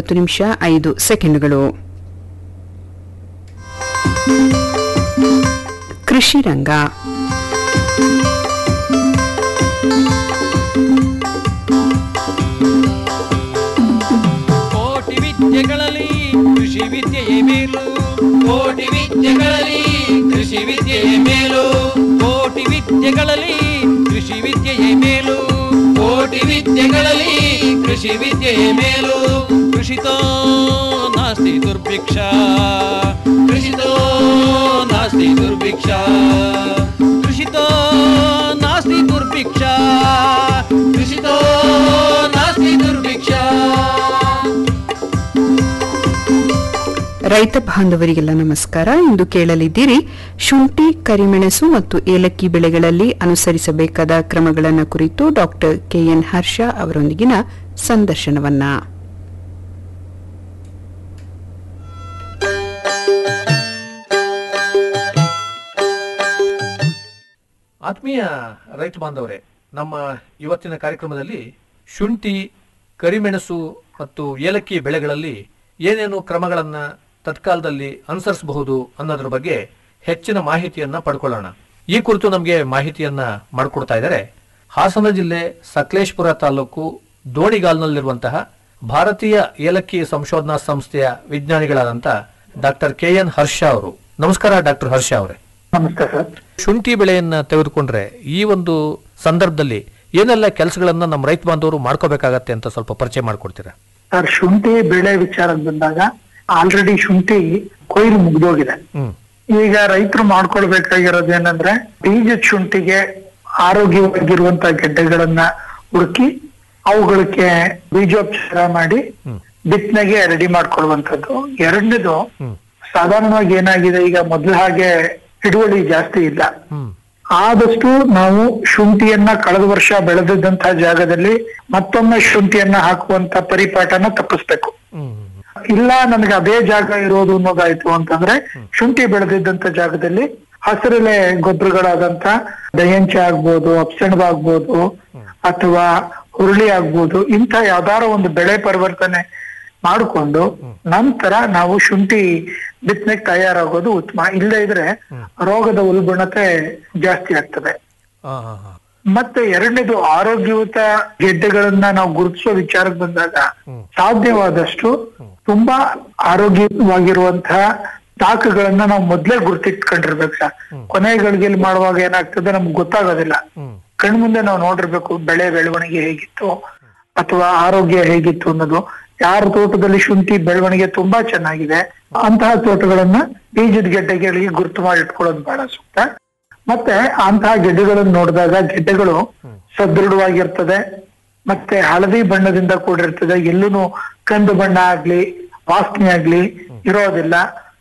ಒಂಬತ್ತು ನಿಮಿಷ ಐದು ಸೆಕೆಂಡುಗಳು ಕೃಷಿ ರಂಗ ಕೋಟಿ ವಿದ್ಯೆಗಳಲ್ಲಿ ಕೃಷಿ ವಿದ್ಯೆಯೇ ಮೇಲು ಕೋಟಿ ವಿದ್ಯೆಗಳಲ್ಲಿ ಕೃಷಿ ವಿದ್ಯೆಯೇ ಮೇಲು ಕೋಟಿ ವಿದ್ಯೆಗಳಲ್ಲಿ ಕೃಷಿ ವಿದ್ಯೆಯೇ ಮೇಲು ಕೋಟಿ ವಿದ್ಯೆಗಳಲ್ಲಿ ಕೃಷಿ ವಿದ್ಯೆಯೇ ಮೇಲು ಕೃಷಿತೋ ನಾಸ್ತಿ ದುರ್ಭಿಕ್ಷ ಕೃಷಿತೋ ನಾಸ್ತಿ ದುರ್ಭಿಕ್ಷ ಕೃಷಿತೋ ನಾಸ್ತಿ ದುರ್ಭಿಕ್ಷ ಕೃಷಿತೋ ನಾಸ್ತಿ ದುರ್ಭಿಕ್ಷ ರೈತ ಬಾಂಧವರಿಗೆಲ್ಲ ನಮಸ್ಕಾರ ಇಂದು ಕೇಳಲಿದ್ದೀರಿ ಶುಂಠಿ ಕರಿಮೆಣಸು ಮತ್ತು ಏಲಕ್ಕಿ ಬೆಳೆಗಳಲ್ಲಿ ಅನುಸರಿಸಬೇಕಾದ ಕ್ರಮಗಳನ್ನು ಕುರಿತು ಡಾಕ್ಟರ್ ಕೆಎನ್ ಹರ್ಷ ಅವರೊಂದಿಗಿನ ಸಂದರ್ಶನವನ್ನ ಆತ್ಮೀಯ ರೈತ ಬಾಂಧವರೇ ನಮ್ಮ ಇವತ್ತಿನ ಕಾರ್ಯಕ್ರಮದಲ್ಲಿ ಶುಂಠಿ ಕರಿಮೆಣಸು ಮತ್ತು ಏಲಕ್ಕಿ ಬೆಳೆಗಳಲ್ಲಿ ಏನೇನು ಕ್ರಮಗಳನ್ನ ತತ್ಕಾಲದಲ್ಲಿ ಅನುಸರಿಸಬಹುದು ಅನ್ನೋದ್ರ ಬಗ್ಗೆ ಹೆಚ್ಚಿನ ಮಾಹಿತಿಯನ್ನ ಪಡ್ಕೊಳ್ಳೋಣ ಈ ಕುರಿತು ನಮಗೆ ಮಾಹಿತಿಯನ್ನ ಮಾಡಿಕೊಡ್ತಾ ಇದ್ದಾರೆ ಹಾಸನ ಜಿಲ್ಲೆ ಸಕಲೇಶ್ಪುರ ತಾಲೂಕು ದೋಣಿಗಾಲ್ನಲ್ಲಿರುವಂತಹ ಭಾರತೀಯ ಏಲಕ್ಕಿ ಸಂಶೋಧನಾ ಸಂಸ್ಥೆಯ ವಿಜ್ಞಾನಿಗಳಾದಂಥ ಡಾಕ್ಟರ್ ಕೆ ಎನ್ ಹರ್ಷ ಅವರು ನಮಸ್ಕಾರ ಡಾಕ್ಟರ್ ಹರ್ಷ ಅವರೇ ನಮಸ್ತೆ ಸರ್ ಶುಂಠಿ ಬೆಳೆಯನ್ನ ತೆಗೆದುಕೊಂಡ್ರೆ ಈ ಒಂದು ಸಂದರ್ಭದಲ್ಲಿ ಏನೆಲ್ಲ ಕೆಲಸಗಳನ್ನ ನಮ್ಮ ರೈತ ಬಾಂಧವರು ಮಾಡ್ಕೋಬೇಕಾಗತ್ತೆ ಅಂತ ಸ್ವಲ್ಪ ಪರಿಚಯ ಮಾಡ್ಕೊಡ್ತೀರಾ ಸರ್ ಶುಂಠಿ ಬೆಳೆ ವಿಚಾರಕ್ಕೆ ಬಂದಾಗ ಆಲ್ರೆಡಿ ಶುಂಠಿ ಕೊಯ್ಲು ಮುಗ್ದೋಗಿದೆ ಹ್ಮ್ ಈಗ ರೈತರು ಮಾಡ್ಕೊಳ್ಬೇಕಾಗಿರೋದು ಏನಂದ್ರೆ ಬೀಜದ ಶುಂಠಿಗೆ ಆರೋಗ್ಯವಾಗಿರುವಂತ ಗೆಡ್ಡೆಗಳನ್ನ ಹುಡುಕಿ ಅವುಗಳಿಗೆ ಬೀಜೋಪಚಾರ ಮಾಡಿ ಬಿತ್ತನೆಗೆ ರೆಡಿ ಮಾಡ್ಕೊಳ್ಳುವಂಥದ್ದು ಎರಡನೇದು ಹ್ಮ್ ಸಾಧಾರಣವಾಗಿ ಏನಾಗಿದೆ ಈಗ ಮೊದಲ ಹಾಗೆ ಹಿಡುವಳಿ ಜಾಸ್ತಿ ಇಲ್ಲ ಹ್ಮ್ ಆದಷ್ಟು ನಾವು ಶುಂಠಿಯನ್ನ ಕಳೆದ ವರ್ಷ ಬೆಳೆದಿದ್ದಂತಹ ಜಾಗದಲ್ಲಿ ಮತ್ತೊಮ್ಮೆ ಶುಂಠಿಯನ್ನ ಹಾಕುವಂತ ಪರಿಪಾಠನ ತಪ್ಪಿಸ್ಬೇಕು ಹ್ಮ್ ಇಲ್ಲ ನನಗೆ ಅದೇ ಜಾಗ ಇರೋದು ಅನ್ನೋದಾಯ್ತು ಅಂತಂದ್ರೆ ಶುಂಠಿ ಬೆಳೆದಿದ್ದಂತ ಜಾಗದಲ್ಲಿ ಹಸಿರೆಲೆ ಗೊಬ್ಬರಗಳಾದಂತ ದಯಂಚ ಆಗ್ಬೋದು ಅಪ್ಸೆಣಬ ಆಗ್ಬೋದು ಅಥವಾ ಹುರುಳಿ ಆಗ್ಬೋದು ಇಂಥ ಯಾವ್ದಾರ ಒಂದು ಬೆಳೆ ಪರಿವರ್ತನೆ ಮಾಡಿಕೊಂಡು ನಂತರ ನಾವು ಶುಂಠಿ ಬಿತ್ತನೆಗೆ ತಯಾರಾಗೋದು ಉತ್ತಮ ಇಲ್ಲದೆ ಇದ್ರೆ ರೋಗದ ಉಲ್ಬಣತೆ ಜಾಸ್ತಿ ಆಗ್ತದೆ ಆ, ಆ, ಆ. ಮತ್ತೆ ಎರಡನೇದು ಆರೋಗ್ಯಯುತ ಗೆಡ್ಡೆಗಳನ್ನ ನಾವು ಗುರುತಿಸೋ ವಿಚಾರಕ್ಕೆ ಬಂದಾಗ ಸಾಧ್ಯವಾದಷ್ಟು ತುಂಬಾ ಆರೋಗ್ಯವಾಗಿರುವಂತಹ ತಾಕುಗಳನ್ನ ನಾವು ಮೊದ್ಲೇ ಗುರುತಿಟ್ಕೊಂಡಿರ್ಬೇಕು ಸರ್ ಕೊನೆ ಗಳಿಗೆಯಲ್ಲಿ ಮಾಡುವಾಗ ಏನಾಗ್ತದೆ ನಮ್ಗೆ ಗೊತ್ತಾಗೋದಿಲ್ಲ ಕಣ್ಮುಂದೆ ನಾವು ನೋಡಿರ್ಬೇಕು ಬೆಳೆ ಬೆಳವಣಿಗೆ ಹೇಗಿತ್ತು ಅಥವಾ ಆರೋಗ್ಯ ಹೇಗಿತ್ತು ಅನ್ನೋದು ಯಾರ ತೋಟದಲ್ಲಿ ಶುಂಠಿ ಬೆಳವಣಿಗೆ ತುಂಬಾ ಚೆನ್ನಾಗಿದೆ ಅಂತಹ ತೋಟಗಳನ್ನ ಬೀಜದ ಗೆಡ್ಡೆಗಳಿಗೆ ಗುರುತು ಮಾಡಿ ಇಟ್ಕೊಳ್ಳೋದು ಬಹಳ ಸೂಕ್ತ ಮತ್ತೆ ಅಂತಹ ಗೆಡ್ಡೆಗಳನ್ನು ನೋಡಿದಾಗ ಗೆಡ್ಡೆಗಳು ಸದೃಢವಾಗಿರ್ತದೆ ಮತ್ತೆ ಹಳದಿ ಬಣ್ಣದಿಂದ ಕೂಡಿರ್ತದೆ ಎಲ್ಲೂ ಕಂದು ಬಣ್ಣ ಆಗ್ಲಿ ವಾಸನೆ ಆಗ್ಲಿ ಇರೋದಿಲ್ಲ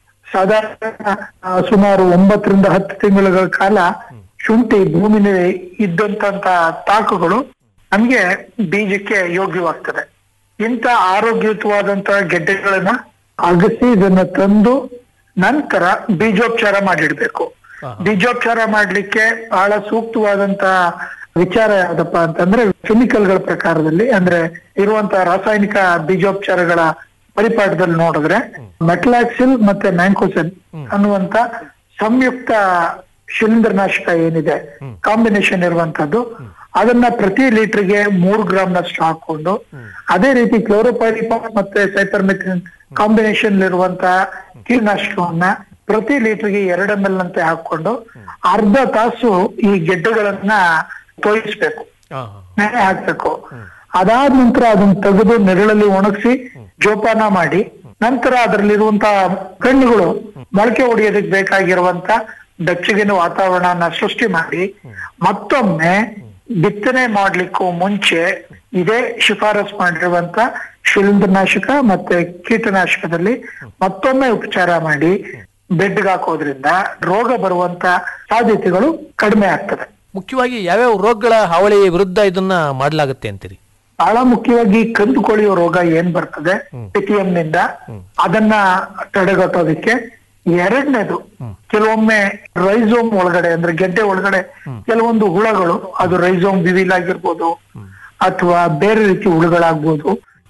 ಸಾಧಾರಣ ಆ, ಸುಮಾರು ಒಂಬತ್ತರಿಂದ ಹತ್ತು ತಿಂಗಳುಗಳ ಕಾಲ ಶುಂಠಿ ಭೂಮಿನಲ್ಲಿ ಇದ್ದಂತ ತಾಕುಗಳು ನಮ್ಗೆ ಬೀಜಕ್ಕೆ ಯೋಗ್ಯವಾಗ್ತದೆ ಇಂಥ ಆರೋಗ್ಯಯುತವಾದಂತಹ ಗೆಡ್ಡೆಗಳನ್ನ ಅಗಸಿ ಇದನ್ನ ತಂದು ನಂತರ ಬೀಜೋಪಚಾರ ಮಾಡಿಡ್ಬೇಕು ಬೀಜೋಪಚಾರ ಮಾಡ್ಲಿಕ್ಕೆ ಬಹಳ ಸೂಕ್ತವಾದಂತ ವಿಚಾರ ಯಾವ್ದಪ್ಪ ಅಂತಂದ್ರೆ ಕೆಮಿಕಲ್ಗಳ ಪ್ರಕಾರದಲ್ಲಿ ಅಂದ್ರೆ ಇರುವಂತಹ ರಾಸಾಯನಿಕ ಬೀಜೋಪಚಾರಗಳ ಪರಿಪಾಠದಲ್ಲಿ ನೋಡಿದ್ರೆ ಮೆಟ್ಲಾಕ್ಸಿಲ್ ಮತ್ತೆ ಮ್ಯಾಂಕೋಸೆನ್ ಅನ್ನುವಂತ ಸಂಯುಕ್ತ ಶಿಲೀಂಧ್ರನಾಶಕ ಏನಿದೆ ಕಾಂಬಿನೇಷನ್ ಇರುವಂತದ್ದು ಅದನ್ನ ಪ್ರತಿ ಲೀಟರ್ಗೆ ಮೂರು ಗ್ರಾಮ್ನಷ್ಟು ಹಾಕೊಂಡು ಅದೇ ರೀತಿ ಕ್ಲೋರೋಪೈರಿಪಾಸ್ ಮತ್ತೆ ಸೈಪರ್ಮೆಥಿನ್ ಕಾಂಬಿನೇಷನ್ ಇರುವಂತಹ ಕೀಟನಾಶಕವನ್ನ ಪ್ರತಿ ಲೀಟರ್ಗೆ ಎರಡು ಎಂ ಎಲ್ ಅಂತೆ ಹಾಕೊಂಡು ಅರ್ಧ ತಾಸು ಈ ಗೆಡ್ಡೆಗಳನ್ನ ತೋಯಿಸ್ಬೇಕು ಆ, ನೆನೆ ಹಾಕ್ಬೇಕು ಅದಾದ ನಂತರ ಅದನ್ನ ತೆಗೆದು ನೆರಳಲ್ಲಿ ಒಣಗಿಸಿ ಜೋಪಾನ ಮಾಡಿ ನಂತರ ಅದರಲ್ಲಿರುವಂತಹ ಕಣ್ಣುಗಳು ಮೊಳಕೆ ಹೊಡೆಯೋದಕ್ಕೆ ಬೇಕಾಗಿರುವಂತ ಬೆಚ್ಚಗಿನ ವಾತಾವರಣನ ಸೃಷ್ಟಿ ಮಾಡಿ ಮತ್ತೊಮ್ಮೆ ಬಿತ್ತನೆ ಮಾಡ್ಲಿಕ್ಕೂ ಮುಂಚೆ ಇದೇ ಶಿಫಾರಸ್ ಮಾಡಿರುವಂತ ಶಿಲೀಂಧ್ರನಾಶಕ ಮತ್ತೆ ಕೀಟನಾಶಕದಲ್ಲಿ ಮತ್ತೊಮ್ಮೆ ಉಪಚಾರ ಮಾಡಿ ಬೆಡ್ಗೆ ಹಾಕೋದ್ರಿಂದ ರೋಗ ಬರುವಂತ ಸಾಧ್ಯತೆಗಳು ಕಡಿಮೆ ಆಗ್ತದೆ ಮುಖ್ಯವಾಗಿ ಯಾವ್ಯಾವ ರೋಗಗಳ ಹಾವಳಿ ವಿರುದ್ಧ ಇದನ್ನ ಮಾಡಲಾಗುತ್ತೆ ಅಂತೀರಿ ಬಹಳ ಮುಖ್ಯವಾಗಿ ಕಂದು ಕೊಳೆಯೋ ರೋಗ ಏನ್ ಬರ್ತದೆ ಪಿಟಿಎಂ ನಿಂದ ಅದನ್ನ ತಡೆಗಟ್ಟೋದಕ್ಕೆ ಎರಡನೇದು ಕೆಲವೊಮ್ಮೆ ರೈಸೋಮ್ ಒಳಗಡೆ ಅಂದ್ರೆ ಗೆಡ್ಡೆ ಒಳಗಡೆ ಕೆಲವೊಂದು ಹುಳಗಳು ಅದು ರೈಸೋಮ್ ಬಿವಿಲ್ ಆಗಿರ್ಬೋದು ಅಥವಾ ಬೇರೆ ರೀತಿ ಹುಳುಗಳಾಗ್ಬೋದು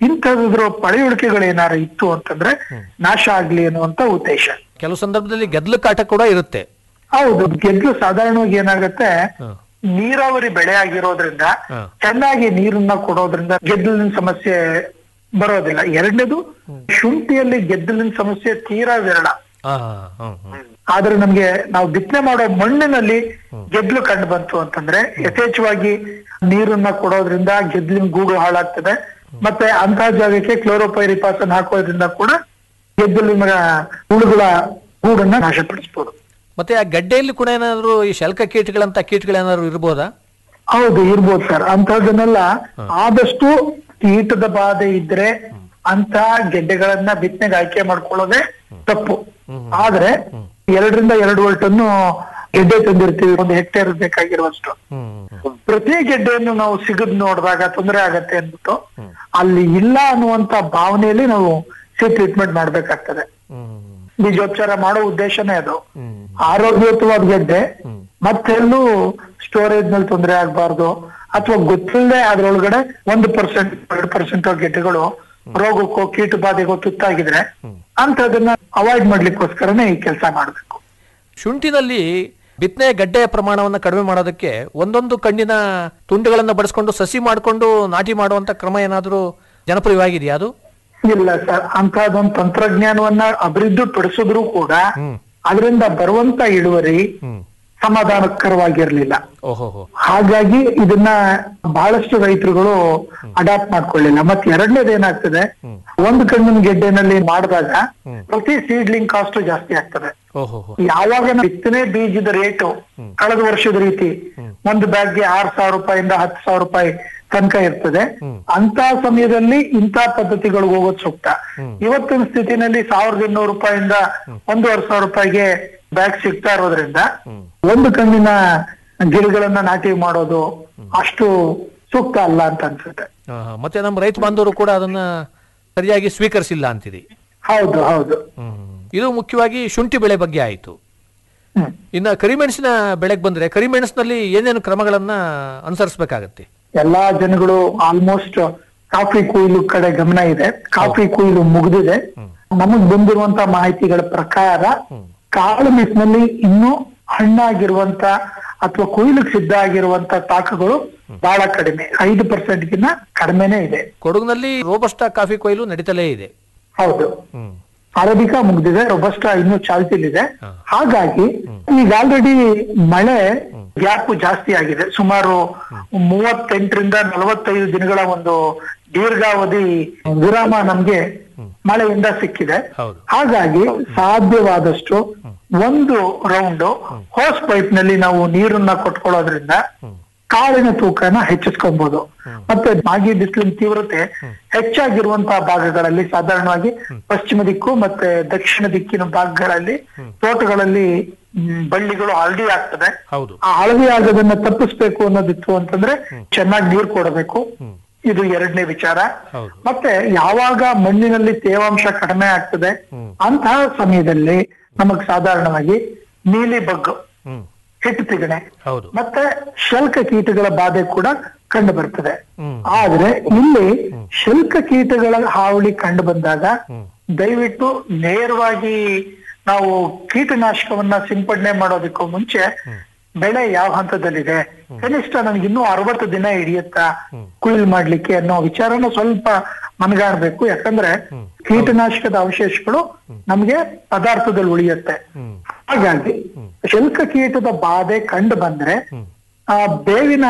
ಇಂಥದ್ರ ಪಳೆಯುಳಿಕೆಗಳು ಏನಾರು ಇತ್ತು ಅಂತಂದ್ರೆ ನಾಶ ಆಗ್ಲಿ ಅನ್ನುವಂತ ಉದ್ದೇಶ ಕೆಲವು ಸಂದರ್ಭದಲ್ಲಿ ಗೆದ್ಲು ಕಾಟ ಕೂಡ ಇರುತ್ತೆ ಹೌದು ಗೆದ್ಲು ಸಾಧಾರಣವಾಗಿ ಏನಾಗುತ್ತೆ ಹ. ನೀರಾವರಿ ಬೆಳೆ ಆಗಿರೋದ್ರಿಂದ ಹ. ಚೆನ್ನಾಗಿ ನೀರನ್ನ ಕೊಡೋದ್ರಿಂದ ಗೆದ್ದಲಿನ ಸಮಸ್ಯೆ ಬರೋದಿಲ್ಲ ಎರಡನೇದು ಶುಂಠಿಯಲ್ಲಿ ಗೆದ್ದಲಿನ ಸಮಸ್ಯೆ ತೀರಾ ವಿರಳ ಆ, ಹ್ಮ್, ಹ್ಮ್. ಆದ್ರೆ ನಮ್ಗೆ ನಾವು ಬಿತ್ತನೆ ಮಾಡೋ ಮಣ್ಣಿನಲ್ಲಿ ಗೆದ್ಲು ಕಂಡು ಬಂತು ಅಂತಂದ್ರೆ ಯಥೇಚ್ಛವಾಗಿ ನೀರನ್ನ ಕೊಡೋದ್ರಿಂದ ಗೆದ್ಲಿನ ಗೂಡು ಹಾಳಾಗ್ತದೆ ಮತ್ತೆ ಅಂತಹ ಜಾಗಕ್ಕೆ ಕ್ಲೋರೋಪೈರಿಪಾಸನ್ ಹಾಕೋದ್ರಿಂದ ಕೂಡ ಗೆದ್ದಲಿನ ಹುಳುಗಳ ಗೂಡನ್ನ ನಾಶಪಡಿಸ್ಬೋದು ಮತ್ತೆ ಆ ಗಡ್ಡೆಯಲ್ಲಿ ಕೂಡ ಏನಾದ್ರು ಈ ಶಲ್ಕ ಕೀಟಗಳಂತ ಕೀಟಗಳೇನಾದ್ರು ಇರ್ಬೋದಾ ಹೌದು ಇರ್ಬೋದು ಸರ್ ಅಂತಹದನ್ನೆಲ್ಲ ಆದಷ್ಟು ಕೀಟದ ಬಾಧೆ ಇದ್ರೆ ಅಂತ ಗೆಡ್ಡೆಗಳನ್ನ ಬಿತ್ತನೆಗೆ ಆಯ್ಕೆ ಮಾಡ್ಕೊಳ್ಳೋದೇ ತಪ್ಪು ಆದ್ರೆ ಎರಡರಿಂದ ಎರಡೂವರೆ ಟನ್ನು ಗೆಡ್ಡೆ ತಂದಿರ್ತೀವಿ ಒಂದು ಹೆಕ್ಟೇರ್ ಬೇಕಾಗಿರುವಷ್ಟು ಹ್ಮ್ ಪ್ರತಿ ಗೆಡ್ಡೆಯನ್ನು ನಾವು ಸಿಗದ್ ನೋಡಿದಾಗ ತೊಂದರೆ ಆಗತ್ತೆ ಅಂದ್ಬಿಟ್ಟು ಅಲ್ಲಿ ಇಲ್ಲ ಅನ್ನುವಂತ ಭಾವನೆಯಲ್ಲಿ ನಾವು ಸಿ ಟ್ರೀಟ್ಮೆಂಟ್ ಮಾಡ್ಬೇಕಾಗ್ತದೆ ಹ್ಮ್ ಬೀಜೋಪಚಾರ ಮಾಡೋ ಉದ್ದೇಶನೇ ಅದು ಹ್ಮ್ ಆರೋಗ್ಯಯುತವಾದ ಗೆಡ್ಡೆ ಮತ್ತೆಲ್ಲೂ ಸ್ಟೋರೇಜ್ ನಲ್ಲಿ ತೊಂದರೆ ಆಗ್ಬಾರ್ದು ಅಥವಾ ಗೊತ್ತಿಲ್ಲದೆ ಅದ್ರೊಳಗಡೆ ಒಂದು ಪರ್ಸೆಂಟ್ ಎರಡು ಪರ್ಸೆಂಟ್ ಗೆಡ್ಡೆಗಳು ರೋಗಕ್ಕೋ ಕೀಟ ಬಾಧೆಗೋ ತುತ್ತಾಗಿದ್ರೆ ಅಂತದನ್ನ ಅವಾಯ್ಡ್ ಮಾಡ್ಲಿಕ್ಕೋಸ್ಕರನೇ ಈ ಕೆಲಸ ಮಾಡ್ಬೇಕು ಶುಂಠಿನಲ್ಲಿ ಬಿತ್ತನೆ ಗಡ್ಡೆಯ ಪ್ರಮಾಣವನ್ನು ಕಡಿಮೆ ಮಾಡೋದಕ್ಕೆ ಒಂದೊಂದು ಕಣ್ಣಿನ ತುಂಡುಗಳನ್ನು ಬಡಿಸ್ಕೊಂಡು ಸಸಿ ಮಾಡಿಕೊಂಡು ನಾಟಿ ಮಾಡುವಂತ ಕ್ರಮ ಏನಾದರೂ ಜನಪ್ರಿಯವಾಗಿದೆಯಾ ಅದು ಇಲ್ಲ ಸರ್ ಅಂತಹದೊಂದು ತಂತ್ರಜ್ಞಾನವನ್ನ ಅಭಿವೃದ್ಧಿ ಪಡಿಸಿದ್ರು ಕೂಡ ಹ್ಮ್ ಅದರಿಂದ ಬರುವಂತ ಇಳುವರಿ ಹ್ಮ್ ಸಮಾಧಾನಕರವಾಗಿರ್ಲಿಲ್ಲ ಓಹೋ ಹೋ ಹಾಗಾಗಿ ಇದನ್ನ ಬಹಳಷ್ಟು ರೈತರುಗಳು ಅಡಾಪ್ಟ್ ಮಾಡ್ಕೊಳ್ಳಿಲ್ಲ ಮತ್ತೆ ಎರಡನೇದು ಏನಾಗ್ತದೆ ಒಂದು ಕಣ್ಣಿನ ಗೆಡ್ಡೆನಲ್ಲಿ ಮಾಡಿದಾಗ ಪ್ರತಿ ಸೀಡ್ಲಿಂಗ್ ಕಾಸ್ಟ್ ಜಾಸ್ತಿ ಆಗ್ತದೆ ಓಹೋ ಹೋ ಯಾವಾಗ ನಾವು ಬಿತ್ತನೆ ಬೀಜದ ರೇಟು ಕಳೆದ ವರ್ಷದ ರೀತಿ ಒಂದು ಬ್ಯಾಗ್ಗೆ ಆರ್ ಸಾವಿರ ರೂಪಾಯಿಂದ ಹತ್ತು ಸಾವಿರ ರೂಪಾಯಿ ತನಕ ಇರ್ತದೆ ಅಂತ ಸಮಯದಲ್ಲಿ ಇಂಥ ಪದ್ಧತಿಗಳು ಹೋಗೋದು ಸೂಕ್ತ ಇವತ್ತಿನ ಸ್ಥಿತಿನಲ್ಲಿ ಸಾವಿರದ ಇನ್ನೂರು ರೂಪಾಯಿಂದ ಒಂದೂವರೆ ಸಾವಿರ ರೂಪಾಯಿಗೆ ಬ್ಯಾಗ್ ಸಿಗ್ತಾ ಇರೋದ್ರಿಂದ ಒಂದು ಕಣ್ಣಿನ ಗಿಡಗಳನ್ನ ನಾಟಿ ಮಾಡೋದು ಅಷ್ಟು ಸೂಕ್ತ ಅಲ್ಲ ಅಂತ ಅನ್ಸುತ್ತೆ ಆ, ಮತ್ತೆ ನಮ್ಮ ರೈತ ಬಾಂಧವರು ಕೂಡ ಅದನ್ನ ಸರಿಯಾಗಿ ಸ್ವೀಕರಿಸಿಲ್ಲ ಅಂತಿದೆ ಹೌದು ಹೌದು ಹ್ಮ್ ಇದು ಮುಖ್ಯವಾಗಿ ಶುಂಠಿ ಬೆಳೆ ಬಗ್ಗೆ ಆಯಿತು ಹ್ಮ್ ಇನ್ನು ಕರಿಮೆಣಸಿನ ಬೆಳೆಗೆ ಬಂದ್ರೆ ಕರಿಮೆಣಸಿನಲ್ಲಿ ಏನೇನು ಕ್ರಮಗಳನ್ನ ಅನುಸರಿಸಬೇಕಾಗತ್ತೆ ಎಲ್ಲಾ ಜನಗಳು ಆಲ್ಮೋಸ್ಟ್ ಕಾಫಿ ಕೊಯ್ಲು ಕಡೆ ಗಮನ ಇದೆ ಕಾಫಿ ಕೊಯ್ಲು ಮುಗಿದಿದೆ ನಮಗ್ ಬಂದಿರುವಂತ ಮಾಹಿತಿಗಳ ಪ್ರಕಾರ ಕಾಳು ಮೆಣಸಿನಲ್ಲಿ ಇನ್ನೂ ಹಣ್ಣಾಗಿರುವಂತ ಅಥವಾ ಕೊಯ್ಲಿಗೆ ಸಿದ್ಧ ಆಗಿರುವಂತ ತಾಕುಗಳು ಬಹಳ ಕಡಿಮೆ ಐದು ಪರ್ಸೆಂಟ್ ಗಿನ್ನ ಕಡಿಮೆನೇ ಇದೆ ಕೊಡಗಿನಲ್ಲಿ ರೋಬಸ್ಟಾ ಕಾಫಿ ಕೊಯ್ಲು ನಡೀತಲೇ ಇದೆ ಹೌದು ಹ್ಮ್ ಅರಬಿಕಾ ಮುಗ್ದಿದೆ ರೊಬಸ್ಟಾ ಇನ್ನೂ ಚಾಲ್ತಿಲಿದೆ ಹಾಗಾಗಿ ಈಗ ಆಲ್ರೆಡಿ ಮಳೆ ಗ್ಯಾಪ್ ಜಾಸ್ತಿ ಆಗಿದೆ ಸುಮಾರು ಮೂವತ್ತೆಂಟರಿಂದ ನಲವತ್ತೈದು ದಿನಗಳ ಒಂದು ದೀರ್ಘಾವಧಿ ವಿರಾಮ ನಮ್ಗೆ ಮಳೆಯಿಂದ ಸಿಕ್ಕಿದೆ ಹೌದು. ಹಾಗಾಗಿ ಸಾಧ್ಯವಾದಷ್ಟು ಒಂದು ರೌಂಡ್ ಹೋಸ್ ಪೈಪ್ ನಲ್ಲಿ ನಾವು ನೀರನ್ನ ಕೊಟ್ಕೊಳ್ಳೋದ್ರಿಂದ ಕಾಳಿನ ತೂಕನ ಹೆಚ್ಚಿಸ್ಕೊಬಹುದು ಮತ್ತೆ ಮಾಗಿ ಬಿಸಿಲಿನ ತೀವ್ರತೆ ಹೆಚ್ಚಾಗಿರುವಂತಹ ಭಾಗಗಳಲ್ಲಿ ಸಾಧಾರಣವಾಗಿ ಪಶ್ಚಿಮ ದಿಕ್ಕು ಮತ್ತೆ ದಕ್ಷಿಣ ದಿಕ್ಕಿನ ಭಾಗಗಳಲ್ಲಿ ತೋಟಗಳಲ್ಲಿ ಮ್, ಬಳ್ಳಿಗಳು ಹಳದಿ ಆಗ್ತದೆ ಹೌದು ಆ ಹಳದಿ ಆಗೋದನ್ನ ತಪ್ಪಿಸ್ಬೇಕು ಅನ್ನೋದಿತ್ತು ಅಂತಂದ್ರೆ ಚೆನ್ನಾಗಿ ನೀರು ಕೊಡಬೇಕು ಇದು ಎರಡನೇ ವಿಚಾರ ಹೌದು. ಮತ್ತೆ ಯಾವಾಗ ಮಣ್ಣಿನಲ್ಲಿ ತೇವಾಂಶ ಕಡಿಮೆ ಆಗ್ತದೆ ಅಂತಹ ಸಮಯದಲ್ಲಿ ನಮಗ್ ಸಾಧಾರಣವಾಗಿ ನೀಲಿ ಬಗ್ಗು ಹ್ಮ್ ಹಿಟ್ಟು ತಿಗಣೆ ಹೌದು ಮತ್ತೆ ಶಲ್ಕ ಕೀಟಗಳ ಬಾಧೆ ಕೂಡ ಕಂಡು ಬರ್ತದೆ ಹ್ಮ್. ಆದ್ರೆ ಇಲ್ಲಿ ಶಲ್ಕ ಕೀಟಗಳ ಹಾವಳಿ ಕಂಡು ಬಂದಾಗ ದಯವಿಟ್ಟು ನೇರವಾಗಿ ನಾವು ಕೀಟನಾಶಕವನ್ನ ಸಿಂಪಡಣೆ ಮಾಡೋದಕ್ಕೂ ಮುಂಚೆ ಬೆಳೆ ಯಾವ ಹಂತದಲ್ಲಿದೆ ಕನಿಷ್ಠ ನನಗೆ ಇನ್ನೂ ಅರವತ್ತು ದಿನ ಹಿಡಿಯುತ್ತಾ ಕುಯಿಲ್ ಮಾಡ್ಲಿಕ್ಕೆ ಅನ್ನೋ ವಿಚಾರನ ಸ್ವಲ್ಪ ಮನಗಾಣಬೇಕು ಯಾಕಂದ್ರೆ ಕೀಟನಾಶಕದ ಅವಶೇಷಗಳು ನಮ್ಗೆ ಪದಾರ್ಥದಲ್ಲಿ ಉಳಿಯುತ್ತೆ ಹಾಗಾಗಿ ಶಲ್ಕ ಕೀಟದ ಬಾಧೆ ಕಂಡು ಬಂದ್ರೆ ಆ ಬೇವಿನ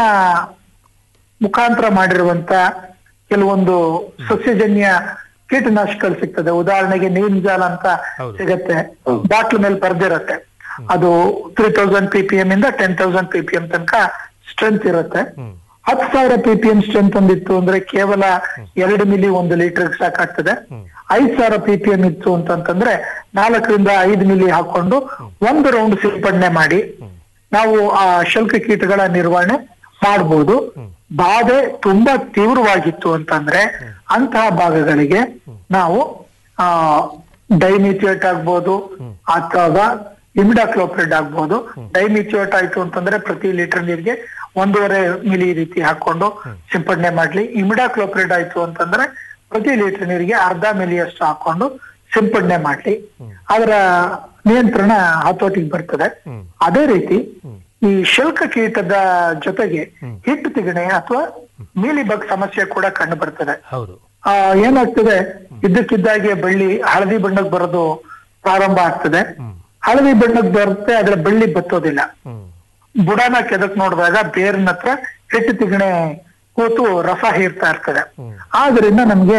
ಮುಖಾಂತರ ಮಾಡಿರುವಂತ ಕೆಲವೊಂದು ಸಸ್ಯಜನ್ಯ ಕೀಟನಾಶಕಗಳು ಸಿಗ್ತದೆ ಉದಾಹರಣೆಗೆ ನೀರಿನ ಜಾಲ ಅಂತ ಹೌದು. ಸಿಗತ್ತೆ ಬಾಟ್ಲ್ ಮೇಲೆ ಬರ್ದಿರತ್ತೆ ಅದು three thousand P P M ಇಂದ ten thousand P P M ತನಕ ಸ್ಟ್ರೆಂತ್ ಇರುತ್ತೆ ಹತ್ತು ಸಾವಿರ ಪಿ ಪಿ ಎಂ ಸ್ಟ್ರೆಂತ್ ಒಂದಿತ್ತು ಅಂದ್ರೆ ಕೇವಲ ಎರಡು ಮಿಲಿ ಒಂದು ಲೀಟರ್ ಸಾಕಾಗ್ತದೆ ಐದ್ ಸಾವಿರ ಪಿ ಪಿ ಎಂ ಇತ್ತು ಅಂತಂತಂದ್ರೆ ನಾಲ್ಕರಿಂದ ಐದು ಮಿಲಿ ಹಾಕೊಂಡು ಒಂದು ರೌಂಡ್ ಸಿಂಪಡಣೆ ಮಾಡಿ ನಾವು ಆ ಶಲ್ಕ ಕೀಟಗಳ ನಿರ್ವಹಣೆ ಮಾಡಬಹುದು ಬಾಧೆ ತುಂಬಾ ತೀವ್ರವಾಗಿತ್ತು ಅಂತಂದ್ರೆ ಅಂತಹ ಭಾಗಗಳಿಗೆ ನಾವು ಆ ಡೈಮಿಥಿಯೇಟ್ ಆಗ್ಬೋದು ಅಥವಾ ಇಮಿಡಾಕ್ಲೋಪ್ರಿಡ್ ಆಗ್ಬೋದು ಡೈಮಿಥಿಯೇಟ್ ಆಯ್ತು ಅಂತಂದ್ರೆ ಪ್ರತಿ ಲೀಟರ್ ನೀರಿಗೆ ಒಂದೂವರೆ ಮಿಲಿ ರೀತಿ ಹಾಕೊಂಡು ಸಿಂಪಡಣೆ ಮಾಡ್ಲಿ ಇಮಿಡಾಕ್ಲೋಪ್ರಿಡ್ ಆಯ್ತು ಅಂತಂದ್ರೆ ಪ್ರತಿ ಲೀಟರ್ ನೀರಿಗೆ ಅರ್ಧ ಮಿಲಿಯಷ್ಟು ಹಾಕೊಂಡು ಸಿಂಪಡಣೆ ಮಾಡ್ಲಿ ಅದರ ನಿಯಂತ್ರಣ ಹತೋಟಿಗೆ ಬರ್ತದೆ ಅದೇ ರೀತಿ ಈ ಶಲ್ಕ ಕೀಟದ ಜೊತೆಗೆ ಹಿಟ್ಟು ತಿಗಣೆ ಅಥವಾ ಮೀಲಿಬಗ್ ಸಮಸ್ಯೆ ಕೂಡ ಕಂಡು ಬರ್ತದೆ ಹೌದು ಆ ಏನಾಗ್ತದೆ ಇದ್ದಕ್ಕಿದ್ದಾಗೆ ಬಳ್ಳಿ ಹಳದಿ ಬಣ್ಣಕ್ಕೆ ಬರೋದು ಪ್ರಾರಂಭ ಆಗ್ತದೆ ಹಳದಿ ಬಣ್ಣಕ್ಕೆ ಬರುತ್ತೆ ಆದ್ರೆ ಬಳ್ಳಿ ಬತ್ತೋದಿಲ್ಲ ಹ್ಮ್ ಬುಡನ ಕೆದಕ್ ನೋಡಿದಾಗ ಬೇರಿನ ಹತ್ರ ಹಿಟ್ಟು ತಿಗಣೆ ಕೂತು ರಸ ಹೀರ್ತಾ ಇರ್ತದೆ ಆದ್ರಿಂದ ನಮ್ಗೆ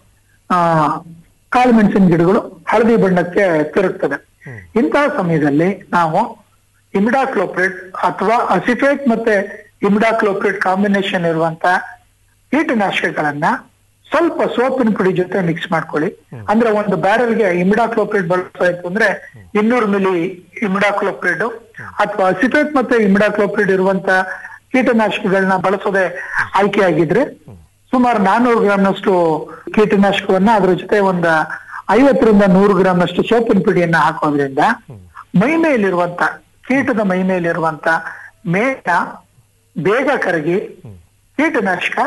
ಆ ಕಾಳು ಮೆಣಸಿನ ಗಿಡಗಳು ಹಳದಿ ಬಣ್ಣಕ್ಕೆ ತಿರುಗ್ತದೆ ಇಂತಹ ಸಮಯದಲ್ಲಿ ನಾವು ಇಮಿಡಾಕ್ಲೋಪ್ರೇಟ್ ಅಥವಾ ಅಸಿಫೇಟ್ ಮತ್ತೆ ಇಮಿಡಾಕ್ಲೋಪ್ರೇಟ್ ಕಾಂಬಿನೇಷನ್ ಇರುವಂತ ಕೀಟನಾಶಕಗಳನ್ನ ಸ್ವಲ್ಪ ಸೋಪಿನ ಪುಡಿ ಜೊತೆ ಮಿಕ್ಸ್ ಮಾಡ್ಕೊಳ್ಳಿ ಅಂದ್ರೆ ಒಂದು ಬ್ಯಾರಲ್ಗೆ ಇಮಿಡಾಕ್ಲೋಪ್ರೇಟ್ ಬಳಸಾಯ್ತು ಅಂದ್ರೆ ಇನ್ನೂರು ಮಿಲಿ ಇಮಿಡಾಕ್ಲೋಪ್ರೇಟ್ ಅಥವಾ ಅಸಿಫೇಟ್ ಮತ್ತೆ ಇಮಿಡಾಕ್ಲೋಪ್ರೇಟ್ ಇರುವಂತ ಕೀಟನಾಶಕಗಳನ್ನ ಬಳಸೋದೇ ಆಯ್ಕೆ ಆಗಿದ್ರೆ ಸುಮಾರು ನಾನ್ನೂರು ಗ್ರಾಮ್ನಷ್ಟು ಕೀಟನಾಶಕವನ್ನ ಅದ್ರ ಜೊತೆ ಒಂದ್ ಐವತ್ತರಿಂದ ನೂರು ಗ್ರಾಮ್ನಷ್ಟು ಸೋಪಿನ ಪುಡಿಯನ್ನ ಹಾಕೋದ್ರಿಂದ ಮೈ ಮೇಲಿರುವಂತ ಕೀಟದ ಮೈ ಮೇಲಿರುವಂತ ಮೇಣ ಬೇಗ ಕರಗಿ ಕೀಟನಾಶಕ